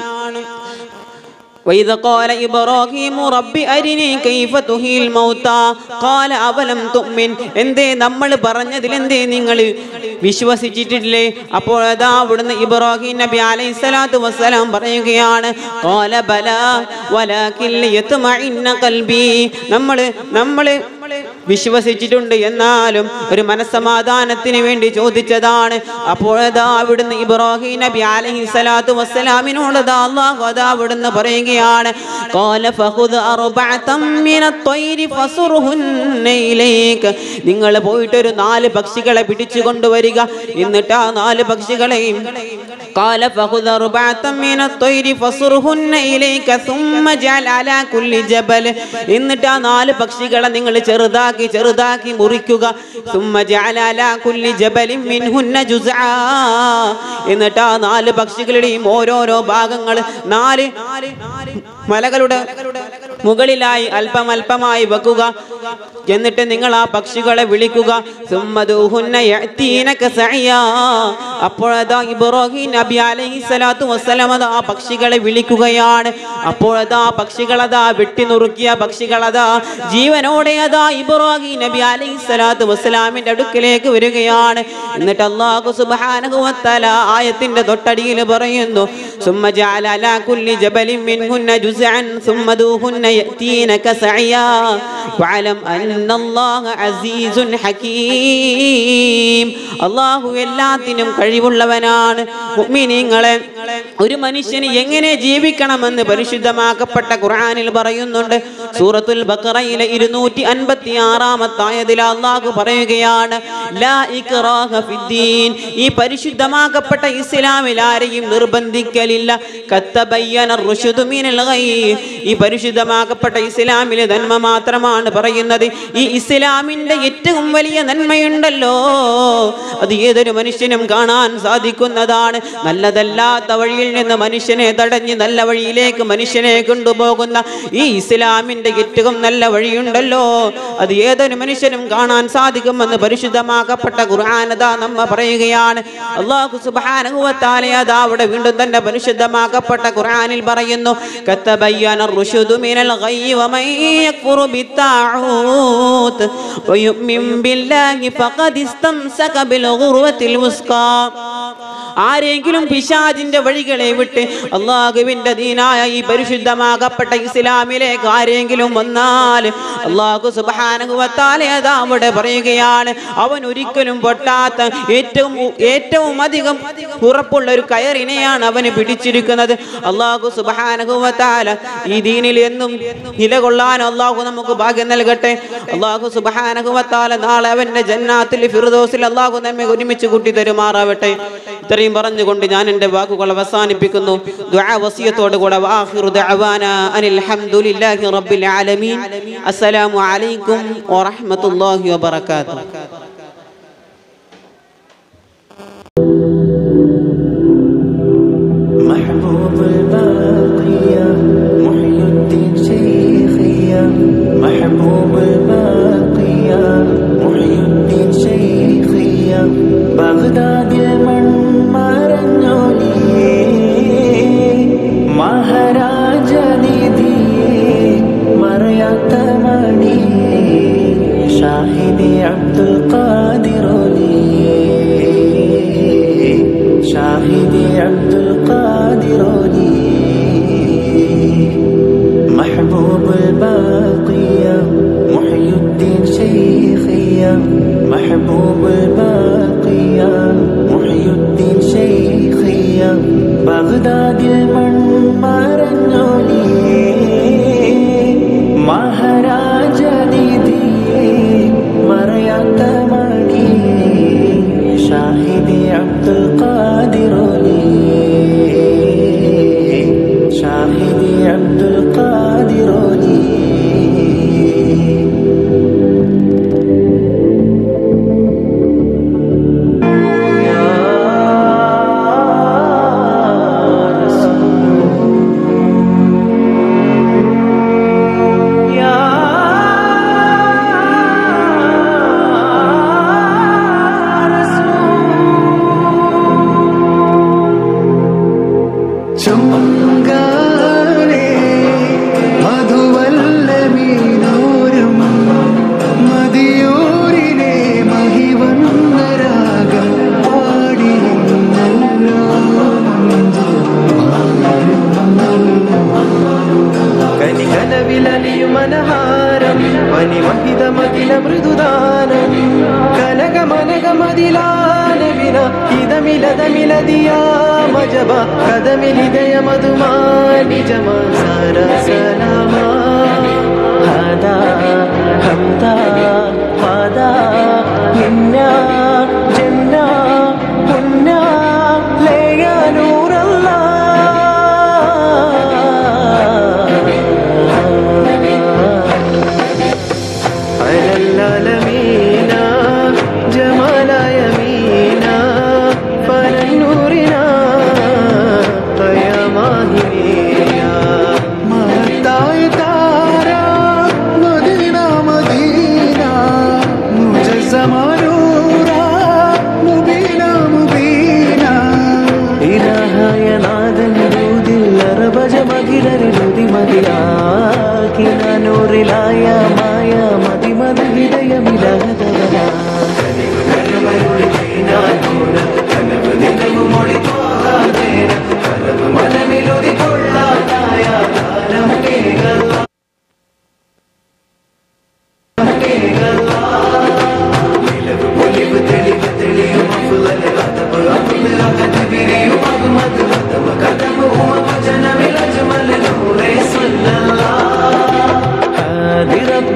وإذ قال إبراهيم رب أرني كيف تحيي الموتى قال أولم تؤمن എന്തേ നമ്മൾ പറഞ്ഞതിൽ എന്തേ നിങ്ങൾ വിശ്വസിച്ചിട്ടില്ലേ അപ്പോൾ അതാ അവിടുന്ന് ഇബ്രാഹിം നബി അലൈഹി സ്വലാത്തു വസ്സലാം പറയുകയാണ് قال بلى ولكن ليطمئن قلبي നമ്മൾ നമ്മൾ വിശ്വസിച്ചിട്ടുണ്ട് എന്നാലും ഒരു മനസ്സമാധാനത്തിന് വേണ്ടി ചോദിച്ചതാണ് അപ്പോഴതാ അവിടുന്ന് ഇബ്രാഹിം നബി അലൈഹി സ്വലാത്തു വസ്സലാമിനോട് ദാ അല്ലാഹു അതാ അവിടുന്ന് പറയുകയാണ് قال فخذ أربعة من الطير فصرهن إليك നിങ്ങൾ പോയിട്ട് ഒരു നാല് പക്ഷികളെ പിടിച്ചു കൊണ്ടുവരിക എന്നിട്ട് ആ നാല് പക്ഷികളെയും قال فخذ أربعة من الطير فصرهن إليك ثم جعل على كل جبل എന്നിട്ട് ആ നാല് പക്ഷികളെ നിങ്ങൾ ചെറുതാക്കി ചെറുതാക്കി മുറിക്കുക ثم جعل على كل جبل منهن جزعا എന്നിട്ട് ആ നാല് പക്ഷികളുടെയും ഓരോരോ ഭാഗങ്ങൾ നാല് മലകളുടെ മുകളിലായി അല്പം അല്പമായി വെക്കുക എന്നിട്ട് നിങ്ങൾ ആ പക്ഷികളെ വിളിക്കുക സുമ്മദൂഹുന്ന യഅ്തീനക സഅയാ. അപ്പോഴതാ ഇബ്രാഹിം നബി അലൈഹി സ്വലാത്തു വസ്സലാം അത് ആ പക്ഷികളെ വിളിക്കുകയാണ് അപ്പോഴതാ ആ പക്ഷികളതാ വെട്ടി നുറുക്കിയ പക്ഷികളതാ ജീവനോടെ അതാ ഇബ്രാഹിം നബി അലൈഹി സ്വലാത്തു വസ്സലാമിന്റെ അടുക്കിലേക്ക് വരികയാണ് എന്നിട്ട് അള്ളാഹു സുബ്ഹാനഹു വതആല ആയത്തിന്റെ തൊട്ടടിയിൽ പറയുന്നു സുമ്മ ജഅല അലാ കുല്ലി ജബലിൻ മിൻഹുന്ന ജുസ്അൻ സുമ്മ ദൂഹുന്ന യഅ്തീനക സഅയാ വഅലം അന്നല്ലാഹ അസീസുൻ ഹകീം അള്ളാഹു എല്ലാത്തിനും കഴിവുള്ളവനാണ് മുഅ്മിനീങ്ങളെ ഒരു മനുഷ്യന് എങ്ങനെ ജീവിക്കണമെന്ന് പരിശുദ്ധമാക്കപ്പെട്ട ഖുർആനിൽ പറയുന്നുണ്ട് സൂറത്തുൽ ബഖറയിലെ ഇരുന്നൂറ്റി അൻപത്തി ആറാമത്തായതിൽ അള്ളാഹു പറയുകയാണ് ലാ ഇക്റാഹ ഫിദ്ദീൻ ഈ പരിശുദ്ധമാക്കപ്പെട്ട ഇസ്ലാമിൽ ആരെയും നിർബന്ധിക്കലില്ല കത്തബയ്യന റുശുദു മിനൽ ഗയ് ഈ പരിശുദ്ധമാക്കപ്പെട്ട ഇസ്ലാമിലെ നന്മ മാത്രമാണ് പറയുന്നത് ഈ ഇസ്ലാമിന്റെ ഏറ്റവും വലിയ നന്മയുണ്ടല്ലോ അത് ഏതൊരു മനുഷ്യനും കാണാൻ സാധിക്കുന്നതാണ് നല്ലതല്ലാത്ത വഴിയിൽ നിന്ന് മനുഷ്യനെ തടഞ്ഞ് നല്ല വഴിയിലേക്ക് മനുഷ്യനെ കൊണ്ടുപോകുന്ന ഈ ഇസ്ലാമിന്റെ ഏറ്റവും നല്ല വഴിയുണ്ടല്ലോ അത് ഏതൊരു മനുഷ്യനും കാണാൻ സാധിക്കുമെന്ന് പരിശുദ്ധമാക്കപ്പെട്ട ഖുർആാനത നമ്മ പറയുകയാണ് അള്ളാഹു സുബ്ഹാനഹു വ തആല അതാ അവിടെ വീണ്ടും തന്നെ പരിശുദ്ധമാക്കപ്പെട്ട ഖുർആനിൽ പറയുന്നു കത്തബയ്യന റുശുദു മിനൽ ഗയ്യി വമൻ യക്ഫുറു ബിത്താഊത്ത് വയുമിൻ ബില്ലാഹി ഫഖദ് ഇസ്തംസക ബിൽ ഖുർവത്തിൽ വുസ്ഖാ ആരെങ്കിലും പിശാജിന്റെ വഴികളെ വിട്ട് അള്ളാഹുവിന്റെ ദീനായ ഈ പരിശുദ്ധമാകപ്പെട്ട ഇസ്ലാമിലേക്ക് ആരെങ്കിലും വന്നാൽ അള്ളാഹു സുബാനുവത്താലെ അതാ അവിടെ പറയുകയാണ് അവൻ ഒരിക്കലും പൊട്ടാത്ത ഏറ്റവും ഏറ്റവും അധികം ഉറപ്പുള്ള ഒരു കയറിനെയാണ് അവന് പിടിച്ചിരിക്കുന്നത് അള്ളാഹു സുബാനുവത്താല ഈ ദീനിൽ എന്നും നിലകൊള്ളാൻ അള്ളാഹു നമുക്ക് ഭാഗ്യം നൽകട്ടെ അള്ളാഹു സുബാനുവത്താല നാളെ അവന്റെ ജന്നാത്തിൽ ഫിർദോസിൽ അള്ളാഹു നമ്മെ ഒരുമിച്ച് കൂട്ടി തരുമാറാവട്ടെ ഇത്രയും പറഞ്ഞുകൊണ്ട് ഞാൻ എൻ്റെ വാക്കുകൾ അവസാനിപ്പിക്കുന്നു ദുആ വസിയത്തോടു കൂടെ വാഹിറു ദഅവാന അനിൽ ഹംദുലില്ലാഹി റബ്ബിൽ ആലമീൻ അസ്സലാമു അലൈക്കും വറഹ്മത്തുള്ളാഹി വബറകാതുഹു محبوب الباقية محي الدين شيخية محبوب الباقية محي الدين شيخية بغداد المن മറഞ്ഞോലിയേ മഹാരാജനിധിയേ മറയാത്ത മണിയേ ഷാഹിദി അബ്ദുൽ ഖാദിറോലിയേ ഷാഹിദി അബ്ദുൽ ഖാദിറോലിയേ محبوب الباقية محي الدين شيخية محبوب الباقية محي الدين شيخية بغداد المن മറഞ്ഞോലിയേ മഹാരാജനിധിയേ മറയാത്ത മണിയേ ഷാഹിദി അബ്ദുൽ ഖാദിറോലിയേ ഷാഹിദി അബ്ദുൽ ഖാദിറോലിയേ ചുങ്കാരേ മധുവല്ലമീനോരം മതിയൂരിനെ മഹിവന്നരാഗം പാടിയിരുന്നല്ലോ കനികനവിലലിയും മനഹാരം വനിമഹിതമതില മൃദുദാനം കനകമനകമതിലാനവിന ഇതമിലതമിലതിയാ മജബ കദമിലിതയ മധുമാ നിജമാ സാര സലാമാ ഹദാ ഹംദാ പാദാ നിന്ന ജന്ന പുന്ന ലേയ നൂറല്ലാ على العالمين جمال يمينا فلنورنا قياماهمينا മഹത്തായ താര മദീന മദീന മുജസ്സമനൂറ മുബീന മുബീന ഇലാഹായ നാദൻ ദൂതിൽ അറബജ മകിടരുതി മതിയാക്കിന നൂറിലായ മായ മതിമത ഹൃദയമിലഹതവന മനമിലൊതി കൊള്ളാതായ കാലം കേൾക്കാം حاضر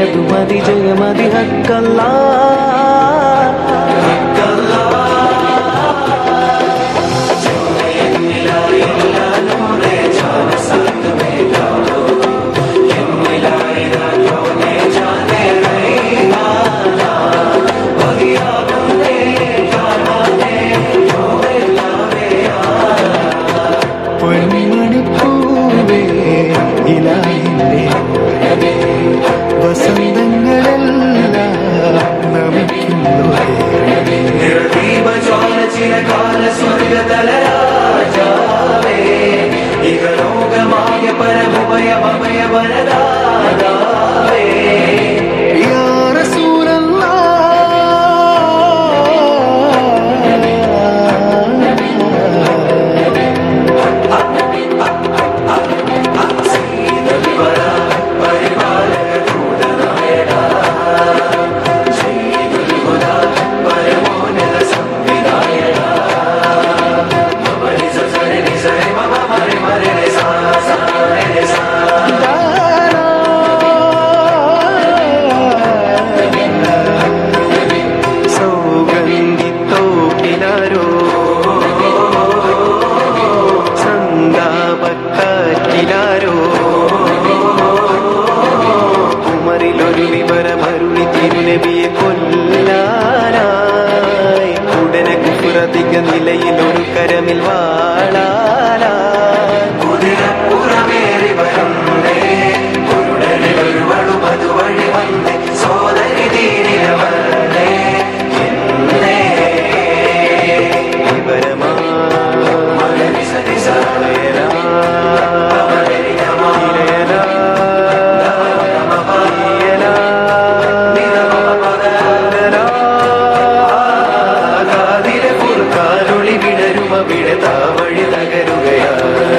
മധുമതി ജയമതി ഹക്കല്ല പൊന്മണിപ്പൂവേ ഇലാഹിന്റെ വസന്തങ്ങളെല്ലാം നമിക്കുന്നതേ യാ സൗഗന്ധിത്തോപ്പിലാരോ സന്താപക്കാറ്റിലാരോ ഉമറിലൊരു വിവരമരുളി തിരുനബിയെ കൊല്ലാനായി ഉടനെ കുപ്പുറതിക നിലയിൽ ഒരു കരമിൽ വാളാനായി കുതിരപ്പുറമേറി വരുന്നേ അതുവഴി വന്നേ സോദരി തീരിലവന്നേ വഴി തകരുകയാണ്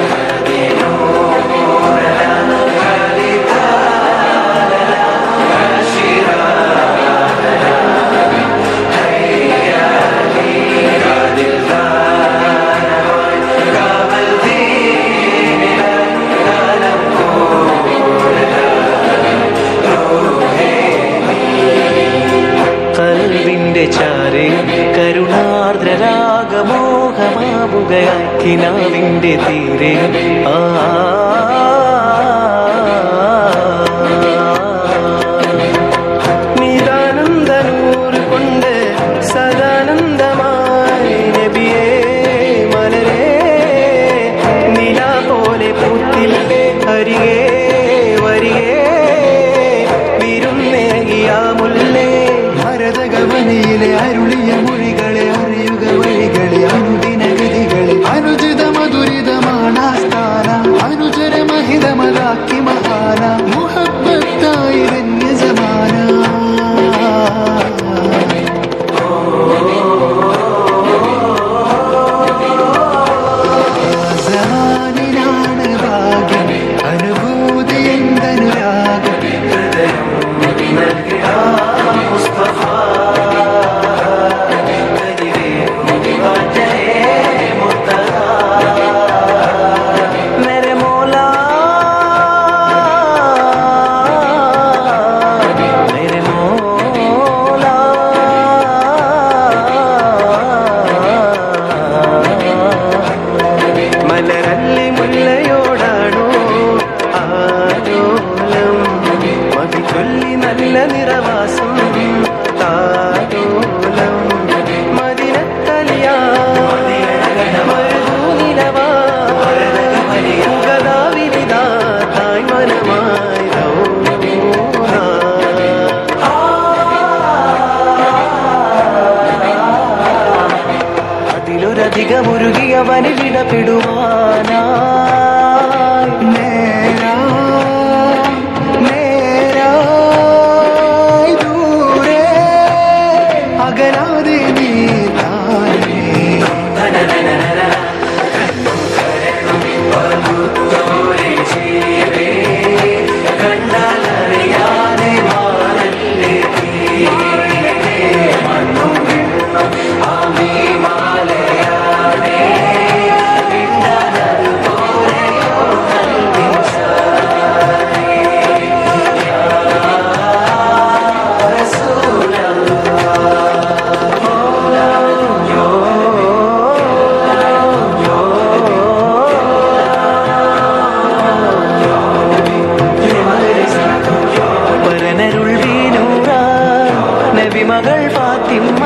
കൽവിന്റെ ചാരെ കരുണാർദ്രരാഗമോഹമാവുകയായി കിനാവിന്റെ തീരെ ആ നിതാനന്ദനൂർ കൊണ്ട് സദാനന്ദമായി നബിയേ മലരേ നില പോലെ പൂത്തില്ലേ അരികേ വരികേ വിരുന്നേകിയാമുല്ലേ ഭരതകവനിയിലെ അരുളിയ മൊഴികളെ അറിയുക വഴികളെ അനുദിന ഗതികളെ അനുചിത മധുരിതമാണ് സ്ഥാന അനുചര മഹിതമതാക്കി മഹാന മുഹബത്തായി ധന്യസമാന സമാനിനാണ് ഭാഗ്യം അനുഭൂതി എന്തനുരാഗം ഹൃദയം നൽകിയ മുസ്തഫ मेरे मौला मेरे मौला മലരല്ലി മുല്ലയോടാണോ ആലോലം മതി ചൊല്ലി നല്ല നിറവാസം താലോലം മദിനത്തലിയാ മരുഭൂനിലവാ മുഖദാവിനിതാ തായ് മനമായി അതിലൊരധികമുരുകിയവന് വിടപിടുവാനായി നേരാ നേരായി ദൂരെ അകലാതെ നീ താനേ നന്മ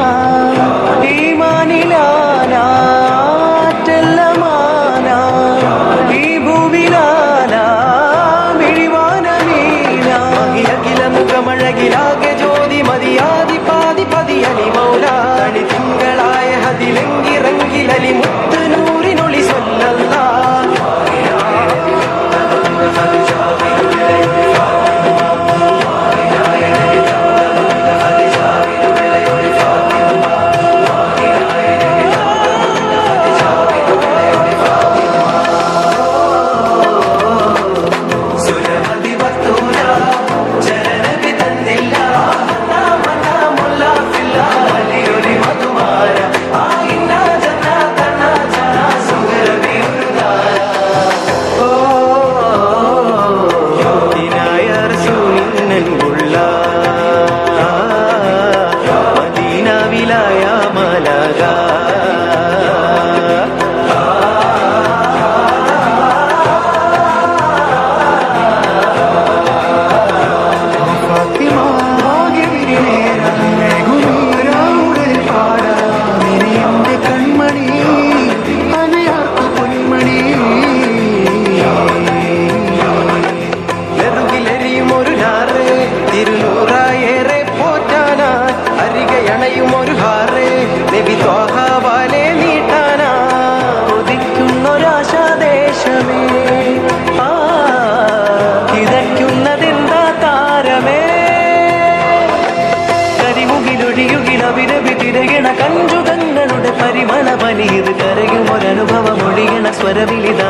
ഈമാനിലാനാറ്റെല്ലമാന ഈ ഭൂവിലാന മിഴിവാനമീന അഖില മുഖമഴകിലാകെ ജ്യോതി മതിയാതി പാതി പതിയലി മൗല തണി തിങ്കളായ ഹതിലെങ്കിറങ്കിലലി മുത്ത് നൂറിനൊളി സ്വല്ലല്ലാ സുരമതി വത്തൂല ജനനബി തന്നില്ല മുല്ല ഫില്ല അലിയൊലി മധുമാര ആയിന്ന ജന്ന തന്ന ജന സുഗരവി ഓ യോഗ്യനായ റസൂലിനുള്ള മദീന വിലായ മലക കൺമണി അനയാർക്കു പൊന്മണി നെറുകിലെരിയും ഒരു ഞാറ് തിരുനൂറായേറെ പോറ്റാനാ അരികയണയും ഒരു ഹാറ് നബി ത്വാഹാവാലെ നീട്ടാനാ കൊതിക്കുന്നൊരാശാദേശമേ ആ കിതയ്ക്കുന്നതെന്താ താരമേ കരിമുകിലൊഴിയുകിലവിരവി തിരയണ കഞ്ചുകങ്ങളുടെ പരിമള പനീത് കരയും ഒരനുഭവമൊഴിയണ സ്വരവിലിതാ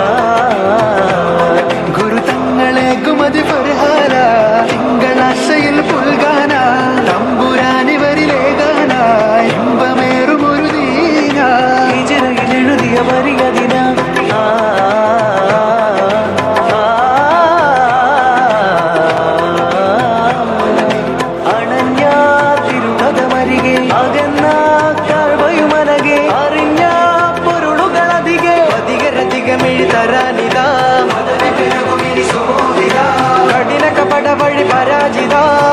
ഗുരുതങ്ങളെ ഗുമതി ഫർഹാന തിങ്കളാശയിൽ പുൽകാന തമ്പുരാനിവരിലേകാന ഇമ്പമേറും ഒരു ദീന ഹിജറയിൽ എഴുതിയ വരിയതിന ആ അണഞ്ഞ തിരുനഗമരികെ അകന്ന കാഴ്വയുമനകെ അറിഞ്ഞ പൊരുളുകളധികെ അധികരധികമെഴി തരാനിതാ കഠിന കപട വഴി പരാജിത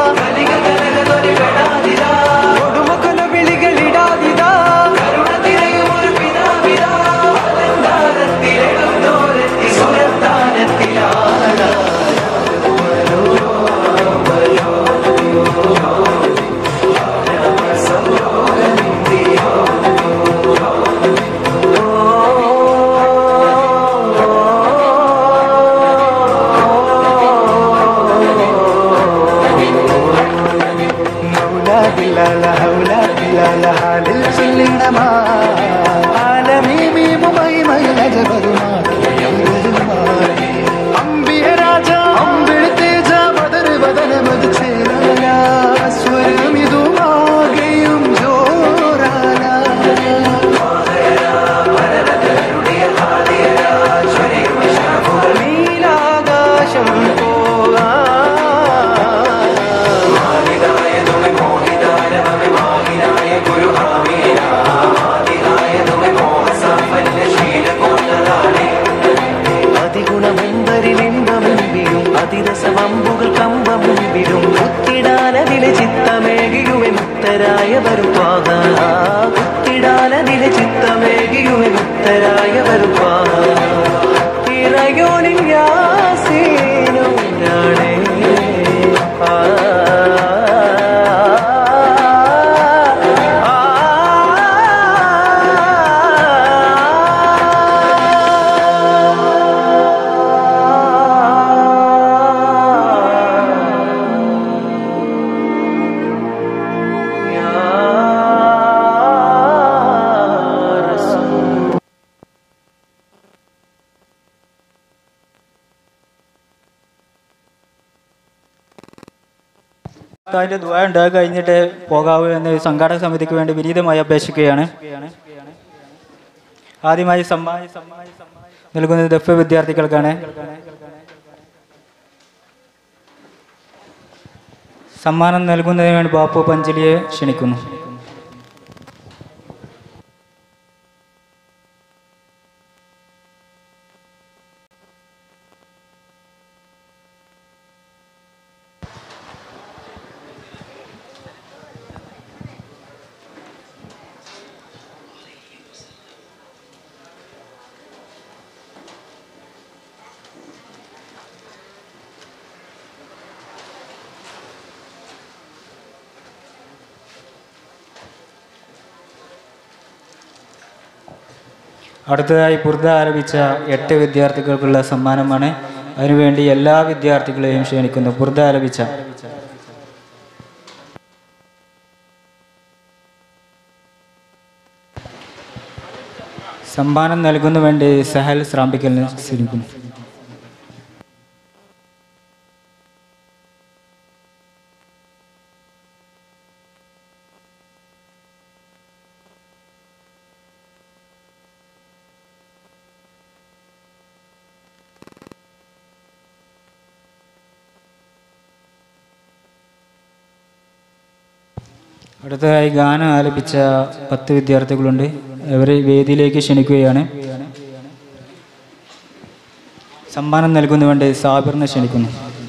കൊടുമുഖല വിളികളിടാതിതാ കരുണ തിരയും ഒരു പിതാവിതാ അലങ്കാരത്തിലെഴുന്നോരെത്തി സുരത്താനത്തിലാണ് ബിലാല ഹൗല ബിലാല ഹാലിൽ ചൊല്ലിടമാ ആലമീമി മുമൈമൈ നജബരുമാ അമ്പിയ രാജ അമ്പിളി തേജ ബദർ ബദന മത് ചേരാന സ്വരമിതുമാകെയും ജോരാന നീലാകാശം പോകാ അതിഗുണമെന്തരിലിംബമുമ്പിടും അതിരസവമ്പുകൾ കമ്പമുമ്പിടും കുത്തിടാനതിലെ ചിത്തമേകിയുവെ മുക്തരായ വരുവാഹ കുത്തിടാനതിലെ ചിത്തമേകിയുവെ മുക്തരായ വരുവാഹ ഇറയോനിൻ യാസീനോരാണേ ആ അതിന്റെ ദ്വാ ഉണ്ടായി കഴിഞ്ഞിട്ട് പോകാവൂ എന്ന് സംഘാടക സമിതിക്ക് വേണ്ടി വിനീതമായി അപേക്ഷിക്കുകയാണ് ആദ്യമായി സമ്മാനം നൽകുന്നത് ദഫ് വിദ്യാർത്ഥികൾക്കാണ് സമ്മാനം നൽകുന്നതിന് വേണ്ടി ബാപ്പു പഞ്ചലിയെ ക്ഷണിക്കുന്നു അടുത്തതായി ബുർദ ആരംഭിച്ച എട്ട് വിദ്യാർത്ഥികൾക്കുള്ള സമ്മാനമാണ് അതിനുവേണ്ടി എല്ലാ വിദ്യാർത്ഥികളെയും ക്ഷണിക്കുന്നു ബുർദ ആരംഭിച്ച സമ്മാനം നൽകുന്നു വേണ്ടി സഹൽ ശ്രാമ്പിക്കലിനെ ക്ഷണിക്കുന്നു അടുത്തതായി ഗാനം ആലപിച്ച പത്ത് വിദ്യാർത്ഥികളുണ്ട് അവരെ വേദിയിലേക്ക് ക്ഷണിക്കുകയാണ് സമ്മാനം നൽകുന്നു വേണ്ടി സാബിറിനെ ക്ഷണിക്കുന്നു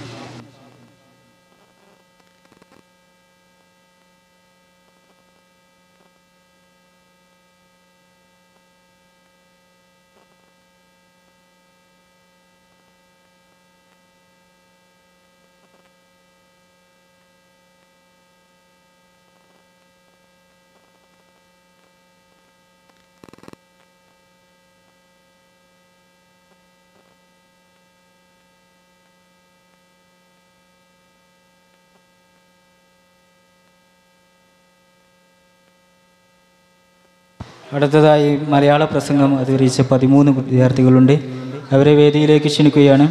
അടുത്തതായി മലയാള പ്രസംഗം അവതരിച്ച പതിമൂന്ന് വിദ്യാർത്ഥികളുണ്ട് അവരെ വേദിയിലേക്ക് ക്ഷണിക്കുകയാണ്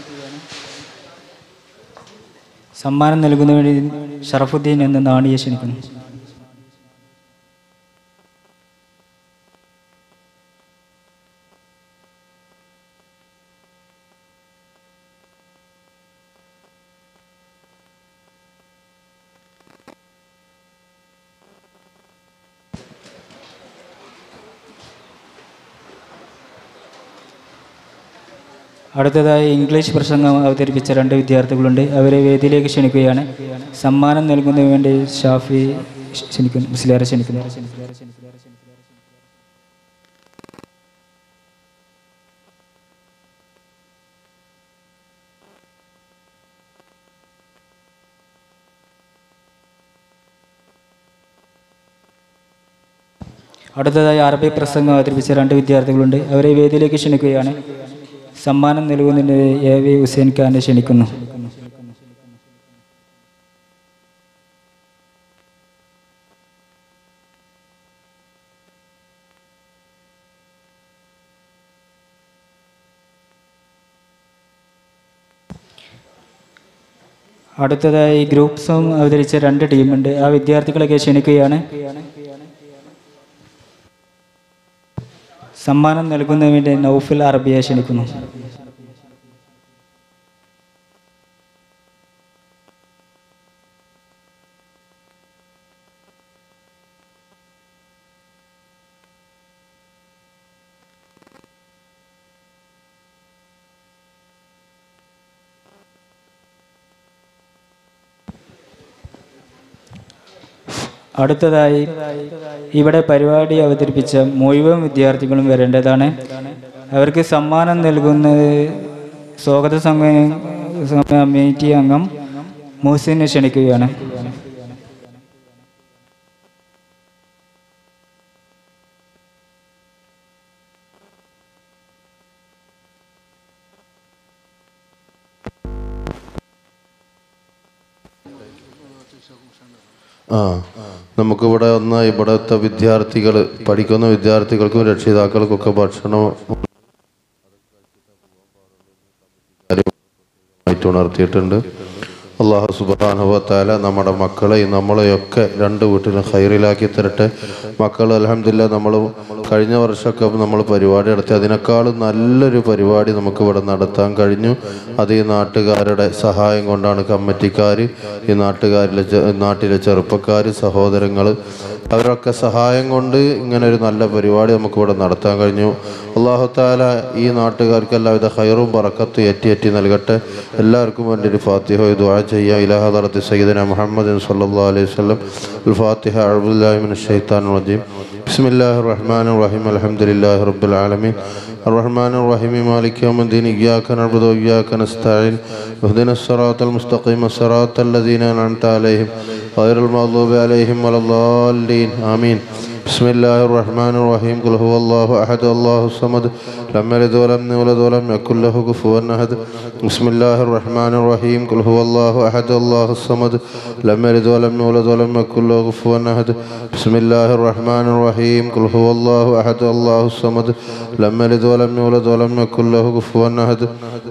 സമ്മാനം നൽകുന്ന വേണ്ടി ഷറഫുദ്ദീൻ എന്ന നാണിയെ ക്ഷണിക്കുന്നു അടുത്തതായി ഇംഗ്ലീഷ് പ്രസംഗം അവതരിപ്പിച്ച രണ്ട് വിദ്യാർത്ഥികളുണ്ട് അവരെ വേദിയിലേക്ക് ക്ഷണിക്കുകയാണ് സമ്മാനം നൽകുന്നതിന് വേണ്ടി ഷാഫി ക്ഷണിക്കുന്നു മുസ്ലിയാരെ ക്ഷണിക്കുന്നു അടുത്തതായി അറബി പ്രസംഗം അവതരിപ്പിച്ച രണ്ട് വിദ്യാർത്ഥികളുണ്ട് അവരെ വേദിയിലേക്ക് ക്ഷണിക്കുകയാണ് സമ്മാനം നൽകുന്നതിന് എ വി ഹുസൈൻ ഖാനെ ക്ഷണിക്കുന്നു അടുത്തതായി ഗ്രൂപ്പ് സോങ് അവതരിച്ച രണ്ട് ടീമുണ്ട് ആ വിദ്യാർത്ഥികളൊക്കെ ക്ഷണിക്കുകയാണ് സമ്മാനം നൽകുന്നതിന് വേണ്ടി നൗഫിൽ അറബിയെ ക്ഷണിക്കുന്നു അടുത്തതായി ഇവിടെ പരിപാടി അവതരിപ്പിച്ച മുഴുവൻ വിദ്യാർത്ഥികളും വരേണ്ടതാണ് അവർക്ക് സമ്മാനം നൽകുന്നത് സ്വാഗത സമയം കമ്മിറ്റി അംഗം മൂസിനെ ക്ഷണിക്കുകയാണ് ആ നമുക്കിവിടെ ഒന്ന് ഇവിടുത്തെ വിദ്യാർത്ഥികൾ പഠിക്കുന്ന വിദ്യാർത്ഥികൾക്കും രക്ഷിതാക്കൾക്കൊക്കെ ഭക്ഷണം ആയിട്ട് ഉണർത്തിയിട്ടുണ്ട് അള്ളാഹു സുബാനുഭത്താല നമ്മുടെ മക്കളെയും നമ്മളെയൊക്കെ രണ്ട് വീട്ടിലും ഹൈറിലാക്കി തരട്ടെ മക്കൾ അലഹമില്ല നമ്മൾ കഴിഞ്ഞ വർഷമൊക്കെ നമ്മൾ പരിപാടി നടത്തി അതിനേക്കാളും നല്ലൊരു പരിപാടി നമുക്ക് ഇവിടെ നടത്താൻ കഴിഞ്ഞു അത് ഈ നാട്ടുകാരുടെ സഹായം കൊണ്ടാണ് കമ്മിറ്റിക്കാർ ഈ നാട്ടുകാരിലെ ചെ- നാട്ടിലെ ചെറുപ്പക്കാർ സഹോദരങ്ങൾ അവരൊക്കെ സഹായം കൊണ്ട് ഇങ്ങനെ ഒരു നല്ല പരിപാടി നമുക്കിവിടെ നടത്താൻ കഴിഞ്ഞു അള്ളാഹു താല ഈ നാട്ടുകാർക്ക് എല്ലാവിധ ഹൈറും പറക്കത്തും ഏറ്റി ഏറ്റി നൽകട്ടെ എല്ലാവർക്കും വേണ്ടി ഒരു ഫാത്തിഹ ദുആ ചെയ്യാം ഇലാഹദറത്ത് സയ്യിദന മുഹമ്മദ് സല്ലല്ലാഹു അലൈഹി വസല്ലം അൽ ഫാത്തിഹ അഊദുബില്ലാഹി മിനശ് ശൈത്താനിർ റജീം ബിസ്മില്ലാഹിർ റഹ്മാനിർ റഹീം അൽഹംദുലില്ലാഹി റബ്ബിൽ ആലമീൻ الرحمن الرحيم مالك يوم الدين إياك نعبد وإياك نستعين اهدنا الصراط المستقيم صراط الذين أنعمت عليهم غير المغضوب عليهم ولا الضالين آمين بسم الله الرحمن الرحيم قل هو الله أحد الله الصمد لم يلد ولم يولد ولم يكن له كفوا أحد بسم الله الرحمن الرحيم قل هو الله أحد الله الصمد لم يلد ولم يولد ولم يكن له كفوا أحد بسم الله الرحمن الرحيم قل هو الله أحد الله الصمد لم يلد ولم يولد ولم يكن له كفوا أحد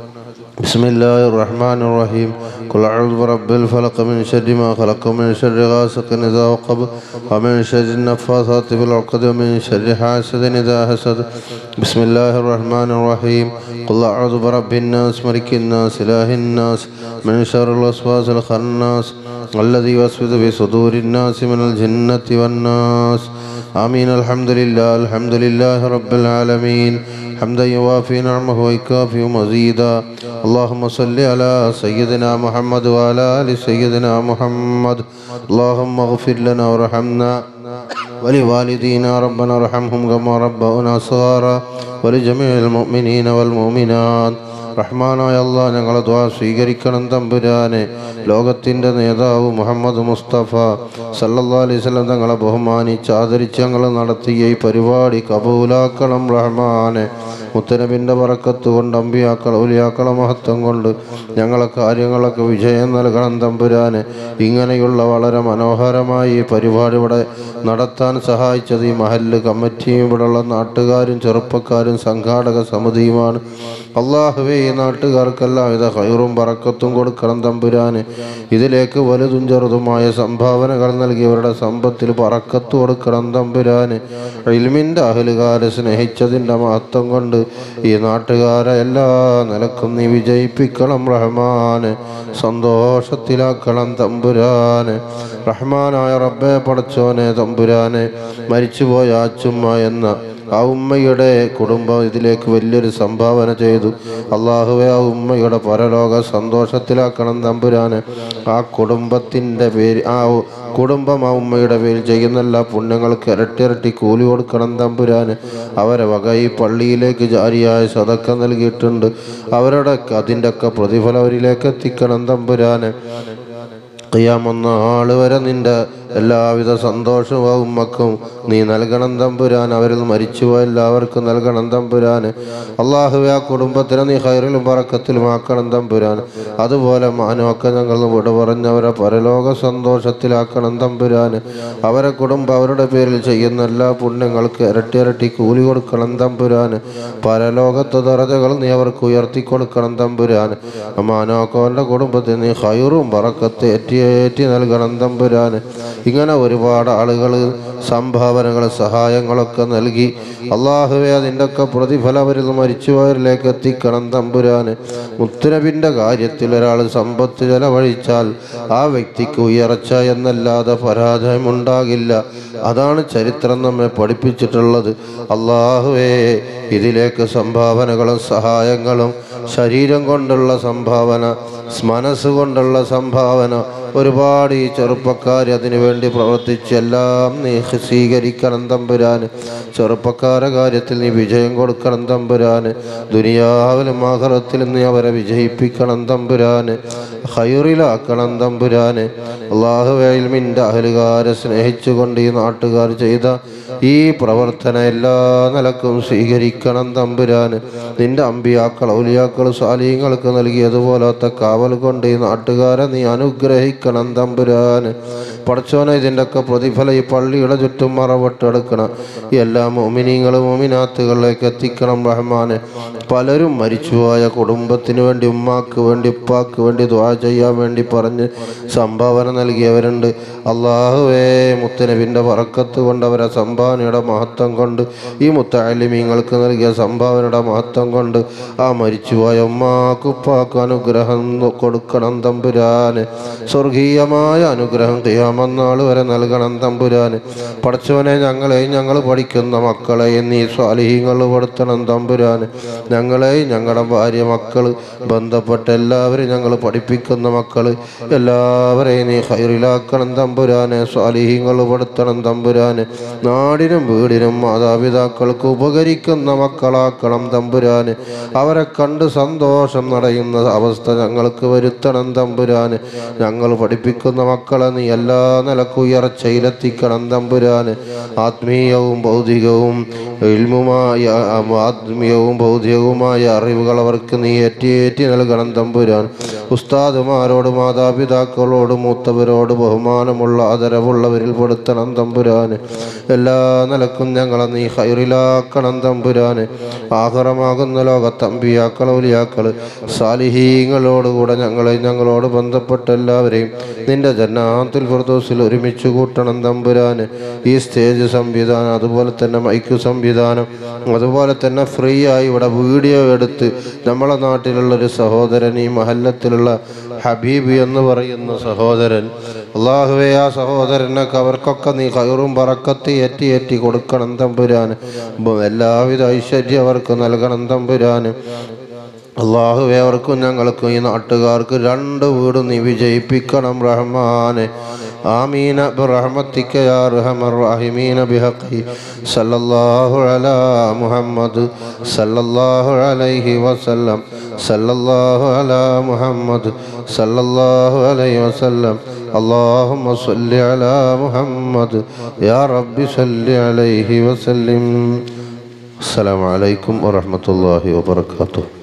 بسم الله الرحمن الرحيم قل أعوذ برب الفلق من شر ما خلق ومن شر غاسق إذا وقب ومن شر النفاثات في العقد ومن شر حاسد إذا حسد بسم الله الرحمن الرحيم قل أعوذ برب الناس ملك الناس إله الناس من شر الوسواس الخناس الذي يوسوس في صدور الناس من الجنة والناس آمين الحمد لله الحمد لله رب العالمين حمدا يوافي نعمه ويكافي مزيدا اللهم صل على سيدنا محمد وعلى آل سيدنا محمد اللهم اغفر لنا وارحمنا ولوالدينا ربنا ارحمهم كما ربونا صغارا ولجميع المؤمنين والمؤمنات റഹ്മാനായ അല്ലാ ഞങ്ങളെ ദ്വാ സ്വീകരിക്കണം തമ്പുരാനെ ലോകത്തിൻ്റെ നേതാവ് മുഹമ്മദ് മുസ്തഫ സല്ലല്ലാ അലൈഹി വസല്ലം തങ്ങളെ ബഹുമാനിച്ച് ആദരിച്ച് ഞങ്ങൾ നടത്തിയ ഈ പരിപാടി കബൂലാക്കണം റഹ്മാനെ മുത്തനബിൻ്റെ പറക്കത്ത് കൊണ്ട് അമ്പിയാക്കൾ ഒലിയാക്കളെ മഹത്വം കൊണ്ട് ഞങ്ങളെ കാര്യങ്ങളൊക്കെ വിജയം നൽകണം തമ്പുരാനെ ഇങ്ങനെയുള്ള വളരെ മനോഹരമായി ഈ പരിപാടി ഇവിടെ നടത്താൻ സഹായിച്ചത് ഈ മഹല്ല് കമ്മിറ്റിയും ഇവിടെയുള്ള നാട്ടുകാരും ചെറുപ്പക്കാരും സംഘാടക സമിതിയുമാണ് അള്ളാഹുവേ ഈ നാട്ടുകാർക്കെല്ലാം ഇത് ഹൈറും പറക്കത്തും കൊടുക്കണം തമ്പുരാന് ഇതിലേക്ക് വലുതും ചെറുതുമായ സംഭാവനകൾ നൽകിയവരുടെ സമ്പത്തിൽ പറക്കത്ത് കൊടുക്കണം തമ്പുരാന് ഇൽമിൻ്റെ അഹലുകാരെ സ്നേഹിച്ചതിൻ്റെ മഹത്വം കൊണ്ട് ഈ നാട്ടുകാരെ എല്ലാ നിലക്കും നീ വിജയിപ്പിക്കണം റഹ്മാന് സന്തോഷത്തിലാക്കണം തമ്പുരാന് റഹ്മാനായ റബ്ബെ പടച്ചോനെ തമ്പുരാനെ മരിച്ചുപോയ ആച്ചുമ്മ എന്ന ആ ഉമ്മയുടെ കുടുംബം ഇതിലേക്ക് വലിയൊരു സംഭാവന ചെയ്തു അള്ളാഹുവെ ആ ഉമ്മയുടെ പരലോക സന്തോഷത്തിലാക്കണം തമ്പുരാന് ആ കുടുംബത്തിൻ്റെ പേര് ആ കുടുംബം ആ ഉമ്മയുടെ പേരിൽ ചെയ്യുന്ന എല്ലാ പുണ്യങ്ങൾക്ക് ഇരട്ടിയിരട്ടി കൂലി കൊടുക്കണം തമ്പുരാന് അവരെ വക ഈ പള്ളിയിലേക്ക് ജാരിയായ സതക്ക നൽകിയിട്ടുണ്ട് അവരുടെ അതിൻ്റെ ഒക്കെ പ്രതിഫലം അവരിലേക്ക് എത്തിക്കണം തമ്പുരാന് ഖിയാമൊന്ന ആള് വരെ നിന്റെ എല്ലാവിധ സന്തോഷവും ആ ഉമ്മക്കും നീ നൽകണം തമ്പുരാൻ അവരിൽ മരിച്ചുപോയ എല്ലാവർക്കും നൽകണം തമ്പുരാൻ അള്ളാഹുവെ ആ കുടുംബത്തിനെ നീ ഹൈറിലും പറക്കത്തിലും ആക്കണം തമ്പുരാൻ അതുപോലെ മാനമൊക്കെ ഞങ്ങൾ വിട പറഞ്ഞവരെ പരലോക സന്തോഷത്തിലാക്കണം തമ്പുരാൻ അവരെ കുടുംബം അവരുടെ പേരിൽ ചെയ്യുന്ന എല്ലാ പുണ്യങ്ങൾക്ക് ഇരട്ടി ഇരട്ടി കൂലി കൊടുക്കണം തമ്പുരാൻ പരലോകത്തെ ദറജകൾ നീ അവർക്ക് ഉയർത്തി കൊടുക്കണം തമ്പുരാൻ മാനോക്കോന്റെ കുടുംബത്തിൽ നീ ഹൈറും പറക്കത്ത് ഏറ്റി നൽകണം തമ്പുരാൻ ഇങ്ങനെ ഒരുപാട് ആളുകൾ സംഭാവനകൾ സഹായങ്ങളൊക്കെ നൽകി അള്ളാഹുവെ അതിൻ്റെ ഒക്കെ പ്രതിഫലം അവരിൽ മരിച്ചുപോയവരിലേക്ക് എത്തിക്കണം തമ്പുരാന് മുത്തുനബിൻ്റെ കാര്യത്തിൽ ഒരാൾ സമ്പത്ത് ചെലവഴിച്ചാൽ ആ വ്യക്തിക്ക് ഉയർച്ച എന്നല്ലാതെ പരാജയം ഉണ്ടാകില്ല അതാണ് ചരിത്രം നമ്മെ പഠിപ്പിച്ചിട്ടുള്ളത് അള്ളാഹുവേ ഇതിലേക്ക് സംഭാവനകളും സഹായങ്ങളും ശരീരം കൊണ്ടുള്ള സംഭാവന മനസ്സുകൊണ്ടുള്ള സംഭാവന ഒരുപാട് ഈ ചെറുപ്പക്കാർ അതിനു വേണ്ടി പ്രവർത്തിച്ച് എല്ലാം നീ സ്വീകരിക്കണം തമ്പുരാന് ചെറുപ്പക്കാരെ കാര്യത്തിൽ നീ വിജയം കൊടുക്കണം തമ്പുരാന് ദുനിയാവിലും ആഹ്റത്തിലും നീ അവരെ വിജയിപ്പിക്കണം തമ്പുരാന് ഹൈറിലാക്കണം തമ്പുരാന് അള്ളാഹുവേൽമിൻ്റെ അഹലുകാരെ സ്നേഹിച്ചുകൊണ്ട് ഈ നാട്ടുകാർ ചെയ്ത ഈ പ്രവർത്തനം എല്ലാ നിലക്കും സ്വീകരിക്കണം തമ്പുരാന് നിന്റെ അമ്പിയാക്കൾ ഔലിയാക്കൾ സാലീങ്ങൾക്ക് നൽകിയതുപോലത്തെ കാവൽ കൊണ്ട് ഈ നാട്ടുകാരെ നീ അനുഗ്രഹിക്കണം തമ്പുരാന് പടച്ചോനെ ഇതിൻ്റെ ഒക്കെ പ്രതിഫലം ഈ പള്ളിയുടെ ചുറ്റും മറവിട്ടെടുക്കണം എല്ലാ മോമിനിങ്ങളും മോമിനാത്തുകളിലേക്ക് എത്തിക്കണം റഹ്മാന് പലരും മരിച്ചുപോയ കുടുംബത്തിന് വേണ്ടി ഉമ്മാക്ക് വേണ്ടി ഉപ്പാക്ക് വേണ്ടി ദ്വാ ചെയ്യാൻ വേണ്ടി പറഞ്ഞ് സംഭാവന നൽകിയവരുണ്ട് അള്ളാഹുവേ മുത്തനബിൻ്റെ പറക്കത്ത് കൊണ്ട് അവരെ സംഭാവനയുടെ മഹത്വം കൊണ്ട് ഈ മുത്താലിമീങ്ങൾക്ക് നൽകിയ സംഭാവനയുടെ മഹത്വം കൊണ്ട് ആ മരിച്ചുപോയ ഉമ്മാക്ക് ഉപ്പാക്ക് അനുഗ്രഹം കൊടുക്കണം തമ്പുരാന് സ്വർഗീയമായ അനുഗ്രഹം ചെയ്യാമന്നാൾ വരെ നൽകണം തമ്പുരാന് പഠിച്ചവനെ ഞങ്ങളെയും ഞങ്ങൾ പഠിക്കുന്ന മക്കളെയും നീ സ്വാലിഹ്യങ്ങൾ പെടുത്തണം തമ്പുരാന് ഞങ്ങളെയും ഞങ്ങളുടെ ഭാര്യ മക്കൾ ബന്ധപ്പെട്ട എല്ലാവരും ഞങ്ങൾ പഠിപ്പിക്കുന്ന മക്കൾ എല്ലാവരെയും നീ ഹൈറിലാക്കണം തമ്പുരാനെ സ്വാലിഹ്യങ്ങൾ പെടുത്തണം തമ്പുരാന് നാടിനും വീടിനും മാതാപിതാക്കൾക്ക് ഉപകരിക്കുന്ന മക്കളാക്കണം തമ്പുരാന് അവരെ കണ്ട് സന്തോഷം നടയുന്ന അവസ്ഥ ഞങ്ങൾക്ക് വരുത്തണം തമ്പുരാന് ഞങ്ങൾ പഠിപ്പിക്കുന്ന മക്കളെ നീ എല്ലാ നിലക്കും ഉയർച്ചയിലെത്തിക്കണം തമ്പുരാൻ തമ്പുരാന് ആത്മീയവും ഭൗതികവും ഇൽമുമായ ആത്മീയവും ഭൗതികവുമായ അറിവുകൾ അവർക്ക് നീ ഏറ്റിയേറ്റി നൽകണം തമ്പുരാൻ ഉസ്താദുമാരോട് മാതാപിതാക്കളോട് മൂത്തവരോട് ബഹുമാനമുള്ള ആദരവുള്ളവരിൽ പെടുത്തണം തമ്പുരാന് എല്ലാ നിലക്കും ഞങ്ങളെ നീ ഹൈറിലാക്കണം തമ്പുരാന് ആഹറമാകുന്ന ലോകത്തമ്പിയാക്കൾ ഔലിയാക്കൾ സാലിഹീങ്ങളോടുകൂടെ ഞങ്ങളെ ഞങ്ങളോട് ബന്ധപ്പെട്ട എല്ലാവരെയും നിന്റെ ജന്നാത്തിൽ ഫിർദോസിൽ ഒരുമിച്ച് കൂട്ടണം തമ്പുരാന് ഈ സ്റ്റേജ് സംവിധാനം അതുപോലെ തന്നെ മൈക്ക് സംവിധാനം അതുപോലെ തന്നെ ഫ്രീ ആയി ഇവിടെ വീഡിയോ എടുത്ത് നമ്മളെ നാട്ടിലുള്ള ഒരു സഹോദരൻ ഈ മഹല്ലത്തിലുള്ള ഹബീബ് എന്ന് പറയുന്ന സഹോദരൻ അള്ളാഹുവെ ആ സഹോദരനൊക്കെ അവർക്കൊക്കെ നീ കയറും പറക്കത്തി ഏറ്റി ഏറ്റി കൊടുക്കണം തമ്പുരാന് ബ- എല്ലാവിധ ഐശ്വര്യം അവർക്ക് നൽകണം തമ്പുരാന് അള്ളാഹുവെ അവർക്കും ഞങ്ങൾക്കും ഈ നാട്ടുകാർക്ക് രണ്ട് വീട് നീ വിജയിപ്പിക്കണം റഹ്മാനെ ആമീന ബിറഹ്മത്തിക യാ അർഹമർ റഹീമീന ബിഹഖി സല്ലല്ലാഹു അലാ മുഹമ്മദ് സല്ലല്ലാഹു അലൈഹി വസല്ലം സല്ലല്ലാഹു അലാ മുഹമ്മദ് സല്ലല്ലാഹു അലൈഹി വസല്ലം اللهم صل على محمد يا رب صل عليه وسلم السلام عليكم ورحمة الله وبركاته